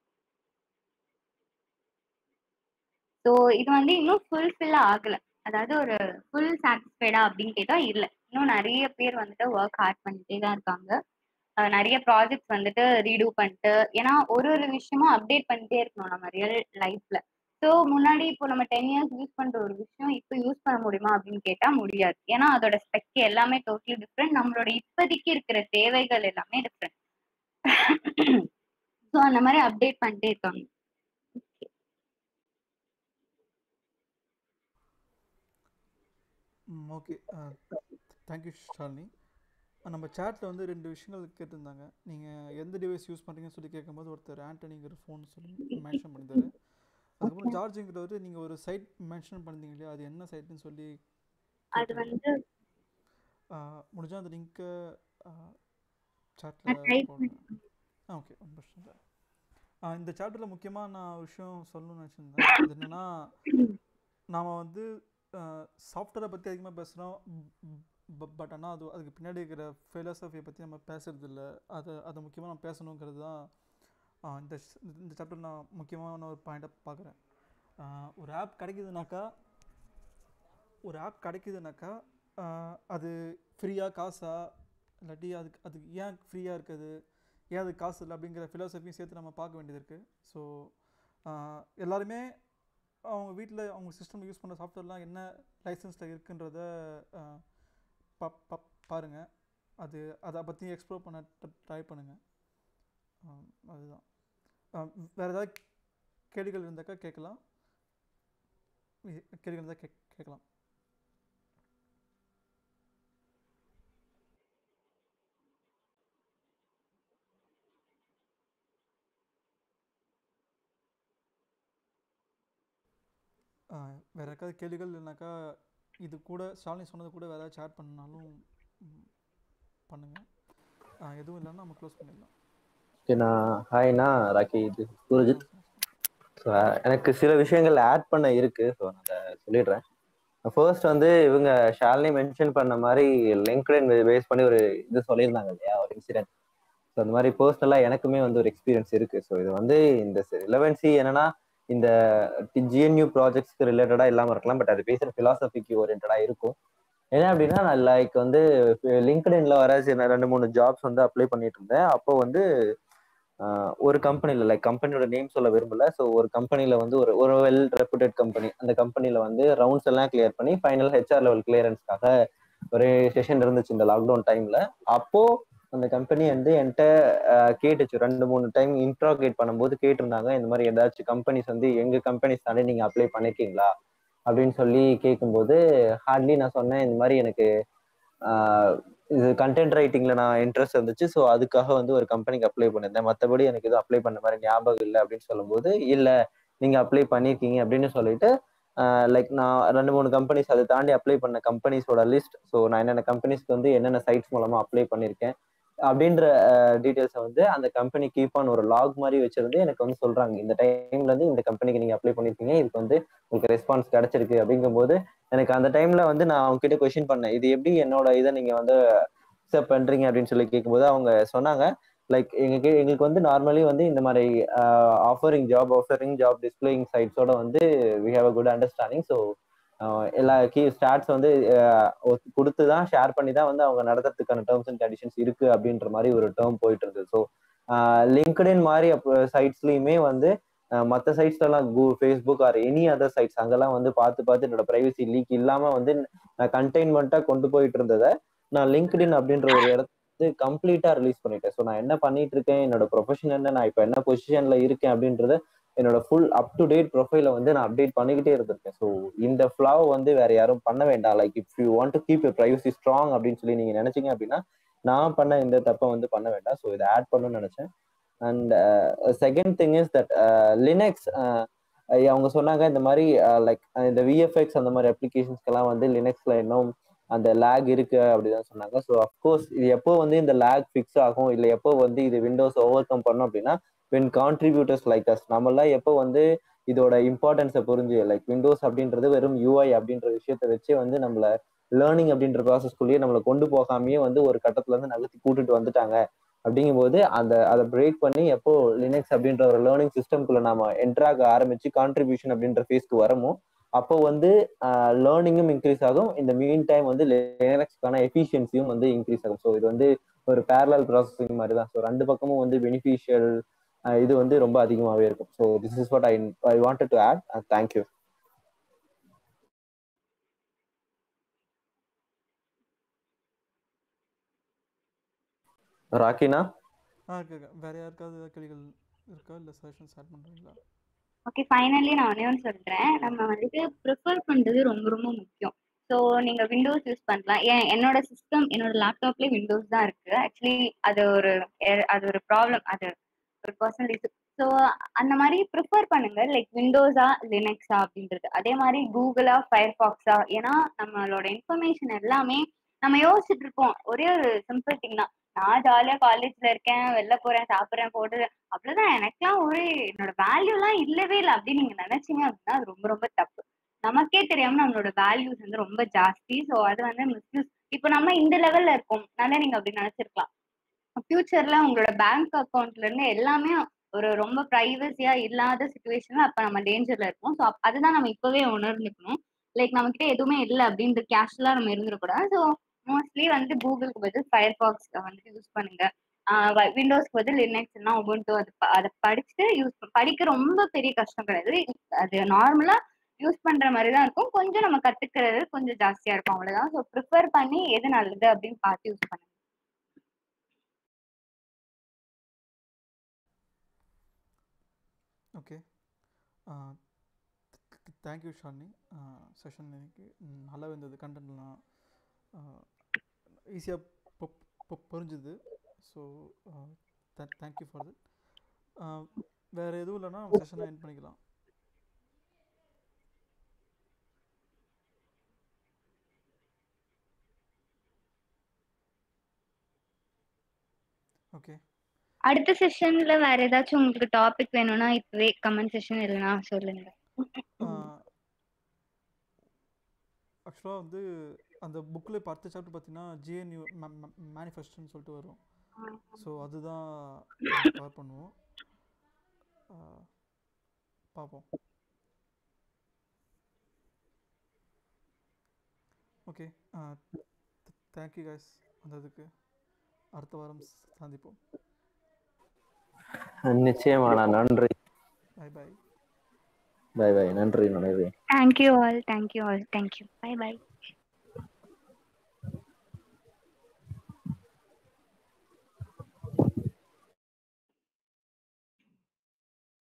ஸோ இது வந்து இன்னும் ஃபுல்ஃபில் ஆகல அதாவது ஒரு ஃபுல் சாட்டிஸ்ஃபைடா அப்படின்னு கேட்டா இல்ல இன்னும் நிறைய பேர் வந்துட்டு ஒர்க் ஹார்ட் பண்ணிட்டே தான் இருக்காங்க அஹ் நிறைய ப்ராஜெக்ட்ஸ் வந்துட்டு ரீடூ பண்ணிட்டு ஏன்னா ஒரு ஒரு விஷயமும் அப்டேட் பண்ணிட்டே இருக்கணும் நம்ம ரியல் லைஃப்ல ஸோ முன்னாடி இப்போ நம்ம டென் இயர்ஸ் யூஸ் பண்ற ஒரு விஷயம் இப்போ யூஸ் பண்ண முடியுமா அப்படின்னு கேட்டா முடியாது ஏன்னா அதோட ஸ்பெக் எல்லாமே டோட்டலி டிஃப்ரெண்ட் நம்மளோட இப்போதைக்கு இருக்கிற தேவைகள் எல்லாமே டிஃப்ரெண்ட் ஸோ அந்த மாதிரி அப்டேட் பண்ணிட்டே இருக்காங்க ஓகே தேங்க்யூ ஷாலினி அஹ் நம்ம சேட்டில் வந்து ரெண்டு விஷயங்கள் கேட்டிருந்தாங்க நீங்கள் எந்த டிவைஸ் யூஸ் பண்ணுறீங்கன்னு சொல்லி கேட்கும்போது ஒருத்தர் ஆண்டனிங்கிற ஃபோன் சொல்லி மென்ஷன் பண்ணியிருந்தாரு அதுக்கப்புறம் ஜார்ஜுங்கிறவர் நீங்கள் ஒரு சைட் மென்ஷன் பண்ணிருந்தீங்க இல்லையா அது என்ன சைட்னு சொல்லி அது வந்து முடிஞ்சால் அந்த லிங்க்கை நான் சேட்டில் type போடுறேன் ஆ ஓகே ஒன்றும் பிரச்சனை இல்லை ஆ, இந்த சாப்டரில் முக்கியமாக நான் விஷயம் சொல்லணும்னு நினச்சிருந்தேன் அது என்னென்னா நாம் வந்து சாஃப்ட்வேரை பற்றி அதிகமாக பேசுகிறோம் பட் ஆனால் அது அதுக்கு பின்னாடி இருக்கிற ஃபிலாசபியை பற்றி நம்ம பேசுறது இல்ல அதை அதை முக்கியமாக நம்ம பேசணுங்கிறது தான் ஆ, இந்த ஸ்- இந்த சாப்டர் நான் முக்கியமான ஒரு பாயிண்ட்டாக பார்க்குறேன் ஒரு ஆப் கிடைக்குதுனாக்கா ஒரு ஆப் கிடைக்குதுனாக்கா ஆ, அது ஃப்ரீயாக காசா இல்லாட்டி அதுக்கு அதுக்கு ஏன் ஃப்ரீயாக இருக்குது ஏன் அது காசு இல்லை அப்படிங்கிற ஃபிலாசபியும் சேர்த்து நம்ம பார்க்க வேண்டியது இருக்குது ஸோ எல்லாருமே அவங்க வீட்டில் அவங்க சிஸ்டம் யூஸ் பண்ணுற சாஃப்ட்வேர்லாம் என்ன லைசன்ஸில் இருக்குன்றத ஆஹ், பா பா பாருங்கள் அது அதை பற்றி எக்ஸ்ப்ளோர் பண்ண ட்ரை பண்ணுங்கள் அதுதான் ஆஹ், வேறு ஏதாவது கேள்விகள் இருந்தாக்கா கேட்கலாம் இ- கேள்விகள் இருந்தால் கே கேட்கலாம் ஆஹ், வேற ஏதாவது கேள்விகள் இல்லைனாக்கா இது கூட ஷாலினி சொன்னது கூட வேறு ஏதாவது சேட் பண்ணாலும் ம், பண்ணுங்க ஆஹ், எதுவும் இல்லைன்னா நம்ம க்ளோஸ் பண்ணிடலாம் ஓகே நான் ஹாய்னா ராக்கி இது சூரஜித் So, எனக்கு சில விஷயங்கள் ஆட் பண்ண இருக்கு ஸோ நான் அதை சொல்லிடுறேன் ஃபர்ஸ்ட் வந்து இவங்க ஷாலினி மென்ஷன் பண்ண மாதிரி லிங்க்டின் பேஸ் பண்ணி ஒரு இது சொல்லியிருந்தாங்க இல்லையா ஒரு இன்சிடென்ட் ஸோ அந்த மாதிரி பர்சனலாக எனக்குமே வந்து ஒரு எக்ஸ்பீரியன்ஸ் இருக்கு ஸோ இது வந்து இந்த ரிலவன்சி என்னன்னா இந்த ஜிஎன்யூ ப்ராஜெக்ட்ஸ்க்கு ரிலேட்டடாக இல்லாமல் இருக்கலாம் பட் அது பேசுகிற ஃபிலாசபிக்கு ஓரியன்டாக இருக்கும் என்ன அப்படின்னா நான் லைக் வந்து லிங்க்டின்ல வர சில ரெண்டு மூணு ஜாப்ஸ் வந்து அப்ளை பண்ணிட்டு இருந்தேன் அப்போ வந்து ஆஹ் ஒரு கம்பெனில லைக் கம்பெனியோட நேம் சொல்ல விரும்பல ஸோ ஒரு கம்பெனில வந்து ஒரு ஒரு வெல் ரெப்யூட்டட் கம்பெனி அந்த கம்பெனில வந்து ரவுண்ட்ஸ் எல்லாம் கிளியர் பண்ணி ஃபைனல் ஹெச்ஆர் லெவல் கிளியரன்ஸ்க்காக ஒரு செஷன் இருந்துச்சு இந்த லாக்டவுன் டைம்ல அப்போ அந்த கம்பெனி வந்து என்கிட்ட அஹ், கேட்டுச்சு ரெண்டு மூணு டைம் இன்ட்ராகேட் பண்ணும்போது கேட்டிருந்தாங்க இந்த மாதிரி ஏதாச்சும் கம்பெனிஸ் வந்து எங்க கம்பெனிஸ் தானே நீங்க அப்ளை பண்ணிருக்கீங்களா அப்படின்னு சொல்லி கேட்கும்போது ஹார்ட்லி நான் சொன்னேன் இந்த மாதிரி எனக்கு ஆஹ், இது கண்டென்ட் ரைட்டிங்ல நான் இன்ட்ரெஸ்ட் இருந்துச்சு ஸோ அதுக்காக வந்து ஒரு கம்பெனிக்கு அப்ளை பண்ணியிருந்தேன் மற்றபடி எனக்கு எதுவும் அப்ளை பண்ண மாதிரி ஞாபகம் இல்லை அப்படின்னு சொல்லும்போது இல்லை நீங்க அப்ளை பண்ணியிருக்கீங்க அப்படின்னு சொல்லிட்டு லைக் நான் ரெண்டு மூணு கம்பெனிஸ் அதை தாண்டி அப்ளை பண்ண கம்பெனிஸோட லிஸ்ட் ஸோ நான் என்னென்ன கம்பெனிஸ்க்கு வந்து என்னென்ன சைட்ஸ் மூலமா அப்ளை பண்ணியிருக்கேன் அப்படின்ற டீட்டெயில்ஸை வந்து அந்த கம்பெனி கீப் ஆன் ஒரு லாக் மாதிரி வச்சிருந்து எனக்கு வந்து சொல்றாங்க இந்த டைம்ல இருந்து இந்த கம்பெனிக்கு நீங்க அப்ளை பண்ணிருக்கீங்க இதுக்கு வந்து உங்களுக்கு ரெஸ்பான்ஸ் கிடைச்சிருக்கு அப்படிங்கும்போது எனக்கு அந்த டைம்ல வந்து நான் அவங்க கிட்ட கொஸ்டின் பண்ணேன் இது எப்படி என்னோட இதை நீங்க வந்து அக்செப்ட் பண்றீங்க அப்படின்னு சொல்லி கேட்கும்போது அவங்க சொன்னாங்க லைக் எங்களுக்கு எங்களுக்கு வந்து நார்மலி வந்து இந்த மாதிரி offering job offering job displaying சைட்ஸோட வந்து we have a good understanding so எல்லா கீ ஸ்டாட்ஸ் வந்து கொடுத்து தான் ஷேர் பண்ணி தான் வந்து அவங்க நடத்துறதுக்கான டேர்ம்ஸ் அண்ட் கண்டிஷன்ஸ் இருக்கு அப்படின்ற மாதிரி ஒரு டேர்ம் போயிட்டு இருந்தது ஸோ லிங்க்டின் மாதிரி சைட்ஸ்லயுமே வந்து மற்ற சைட்ஸ்லாம் கூ Facebook or any other sites அங்கெல்லாம் வந்து பார்த்து பார்த்து என்னோட ப்ரைவசி லீக் இல்லாம வந்து நான் கண்டெய்ன்மெண்ட்டாக கொண்டு போயிட்டு இருந்ததை நான் லிங்க்டின் அப்படின்ற ஒரு இடத்த வந்து கம்ப்ளீட்டா ரிலீஸ் பண்ணிட்டேன் ஸோ நான் என்ன பண்ணிட்டு இருக்கேன் என்னோட ப்ரொஃபஷன் என்ன நான் இப்போ என்ன பொசிஷன்ல இருக்கேன் அப்படின்றத என்னோட ஃபுல் அப் டு டேட் ப்ரொஃபைல வந்து நான் அப்டேட் பண்ணிக்கிட்டே இருந்திருக்கேன் ஸோ இந்த ஃப்ளாவ் வந்து வேற யாரும் பண்ண வேண்டாம் like if you want to keep your privacy strong அப்படின்னு சொல்லி நீங்க நினைச்சீங்க அப்படின்னா நான் பண்ண இந்த தப்பை வந்து பண்ண வேண்டாம் ஸோ இதை ஆட் பண்ணணும்னு நினைச்சேன் and second thing is that Linux அவங்க சொன்னாங்க இந்த மாதிரி லைக் இந்த விஎஃப்எக்ஸ் அந்த மாதிரி அப்ளிகேஷன்ஸ்க்கெல்லாம் வந்து லினக்ஸ்ல இன்னும் அந்த லேக் இருக்கு அப்படிதான் சொன்னாங்க ஸோ அஃப்கோர்ஸ் இது எப்போ வந்து இந்த லேக் ஃபிக்ஸ் ஆகும் இல்லை எப்போ வந்து இது விண்டோஸ் ஓவர் கம் பண்ணும் அப்படின்னா வென் கான்ட்ரிபியூட்டர்ஸ் லைக் அஸ் நம்மளாம் எப்போ வந்து இதோட இம்பார்ட்டன்ஸை புரிஞ்சு லைக் விண்டோஸ் அப்படின்றது வெறும் யூஐ அப்படின்ற விஷயத்த வச்சு வந்து நம்மள லேர்னிங் அப்படின்ற ப்ராசஸ்க்குள்ளேயே நம்மளை கொண்டு போகாமையே வந்து ஒரு கட்டத்துல இருந்து நகர்த்தி கூட்டிட்டு வந்துட்டாங்க அப்படிங்கும்போது அந்த அதை பிரேக் பண்ணி எப்போ லினக்ஸ் அப்படின்ற ஒரு லேர்னிங் சிஸ்டம்குள்ள நாம என்ட்ராக ஆரம்பிச்சு கான்ட்ரிபியூஷன் அப்படின்ற ஃபேஸ்க்கு வரமோ அப்போ வந்து லேர்னிங்கும் இன்க்ரீஸ் ஆகும் இந்த மீன் டைம் வந்து லினக்ஸ்க்கான எஃபிஷியன்சியும் வந்து இன்க்ரீஸ் ஆகும் ஸோ இது வந்து ஒரு பேரலல் ப்ராசஸிங் மாதிரி தான் ஸோ ரெண்டு பக்கமும் வந்து பெனிஃபிஷியல் இது வந்து ரொம்ப அதிகமாகவே இருக்கும் so this is what I I wanted to add thank you ராக்கினா ஆ ஓகே வேற யாருக்காவது ஏதாவது கேள்விகள் இருக்கா இல்லை சஜஷன்ஸ் ஆட் பண்ணுறீங்களா ஓகே ஃபைனலி நான் ஒன்னே ஒன்று சொல்கிறேன் நம்ம வந்துட்டு ப்ரிஃபர் பண்ணுறது ரொம்ப ரொம்ப முக்கியம் ஸோ நீங்கள் விண்டோஸ் யூஸ் பண்ணலாம் ஏன் என்னோட சிஸ்டம் என்னோட லேப்டாப்லேயே விண்டோஸ் தான் இருக்குது ஆக்சுவலி அது ஒரு அது ஒரு ப்ராப்ளம் அது ஒரு பர்சனல் இஷ்யூ ஸோ அந்த மாதிரி ப்ரிஃபர் பண்ணுங்க லைக் விண்டோஸா லினக்ஸா அப்படின்றது அதே மாதிரி கூகுளா ஃபயர்பாக்ஸா ஏன்னா நம்மளோட இன்ஃபர்மேஷன் எல்லாமே நம்ம யோசிச்சுட்டு இருப்போம் ஒரே ஒரு சிம்பிள் திங் தான் நான் ஜாலியா காலேஜ்ல இருக்கேன் வெளில போறேன் சாப்பிட்றேன் போடுறேன் அவ்வளவுதான் எனக்குலாம் ஒரு என்னோட வேல்யூலாம் இல்லவே இல்லை அப்படின்னு நீங்க நினைச்சீங்க அப்படின்னா அது ரொம்ப ரொம்ப தப்பு நமக்கே தெரியாம நம்மளோட வேல்யூஸ் வந்து ரொம்ப ஜாஸ்தி ஸோ அது வந்து மிஸ்யூஸ் இப்போ நம்ம இந்த லெவல்ல இருக்கோம் நல்லா நீங்க அப்படி நினைச்சிருக்கலாம் ஃபியூச்சர்ல உங்களோட பேங்க் அக்கௌண்ட்ல இருந்து எல்லாமே ஒரு ரொம்ப ப்ரைவசியா இல்லாத சுச்சுவேஷன்ல அப்ப நம்ம டேஞ்சர்ல இருக்கோம் ஸோ அதுதான் நம்ம இப்பவே உணர்ந்துக்கணும் லைக் நம்ம கிட்ட எதுவுமே இல்லை அப்படின்ற கேஷ்லாம் நம்ம இருந்துடக்கூடாது ஸோ மோஸ்ட்லி வந்து கூகுளுக்கு பதில் ஃபயர் பாக்ஸ் வந்துட்டு யூஸ் பண்ணுங்க விண்டோஸ்க்கு பதில் லினக்ஸ் எல்லாம் உபுண்டு அது அதை படிச்சுட்டு யூஸ் படிக்க ரொம்ப பெரிய கஷ்டம் கிடையாது அது நார்மலா யூஸ் பண்ற மாதிரி தான் இருக்கும் கொஞ்சம் நம்ம கத்துக்கிறது கொஞ்சம் ஜாஸ்தியா இருக்கும் அவ்வளவுதான் ஸோ ப்ரிஃபர் பண்ணி எது நல்லது அப்படின்னு பார்த்து யூஸ் பண்ணுங்க ஓகே தேங்க்யூ ஷாலினி செஷன் எனக்கு நல்லா இருந்தது கண்டென்ட்லாம் ஈஸியாக புரிஞ்சுது ஸோ தேங்க்யூ ஃபார் தட் வேறு எதுவும் இல்லைன்னா நம்ம செஷனை என் பண்ணிக்கலாம் ஓகே அடுத்த செஷன்ல வேற ஏதாச்சும் உங்களுக்கு டாபிக் வேணும்னா இப்பவே கமெண்ட் செஷன் இல்லைனா சொல்லுங்க ஆக்சுவலாக வந்து அந்த புக்கில் பத்து சாப்டர் பார்த்தீங்கன்னா ஜிஎன்யூ மேனிஃபெஸ்டோன்னு சொல்லிட்டு வரும் ஸோ அதுதான் கவர் பண்ணுவோம் பார்ப்போம் ஓகே தேங்க்யூ கைஸ் வந்ததுக்கு அடுத்த வாரம் சந்திப்போம் நிச்சயமாண்ணா நன்றி பை பை பை பை நன்றி நன்றி thank you all thank you all thank you bye by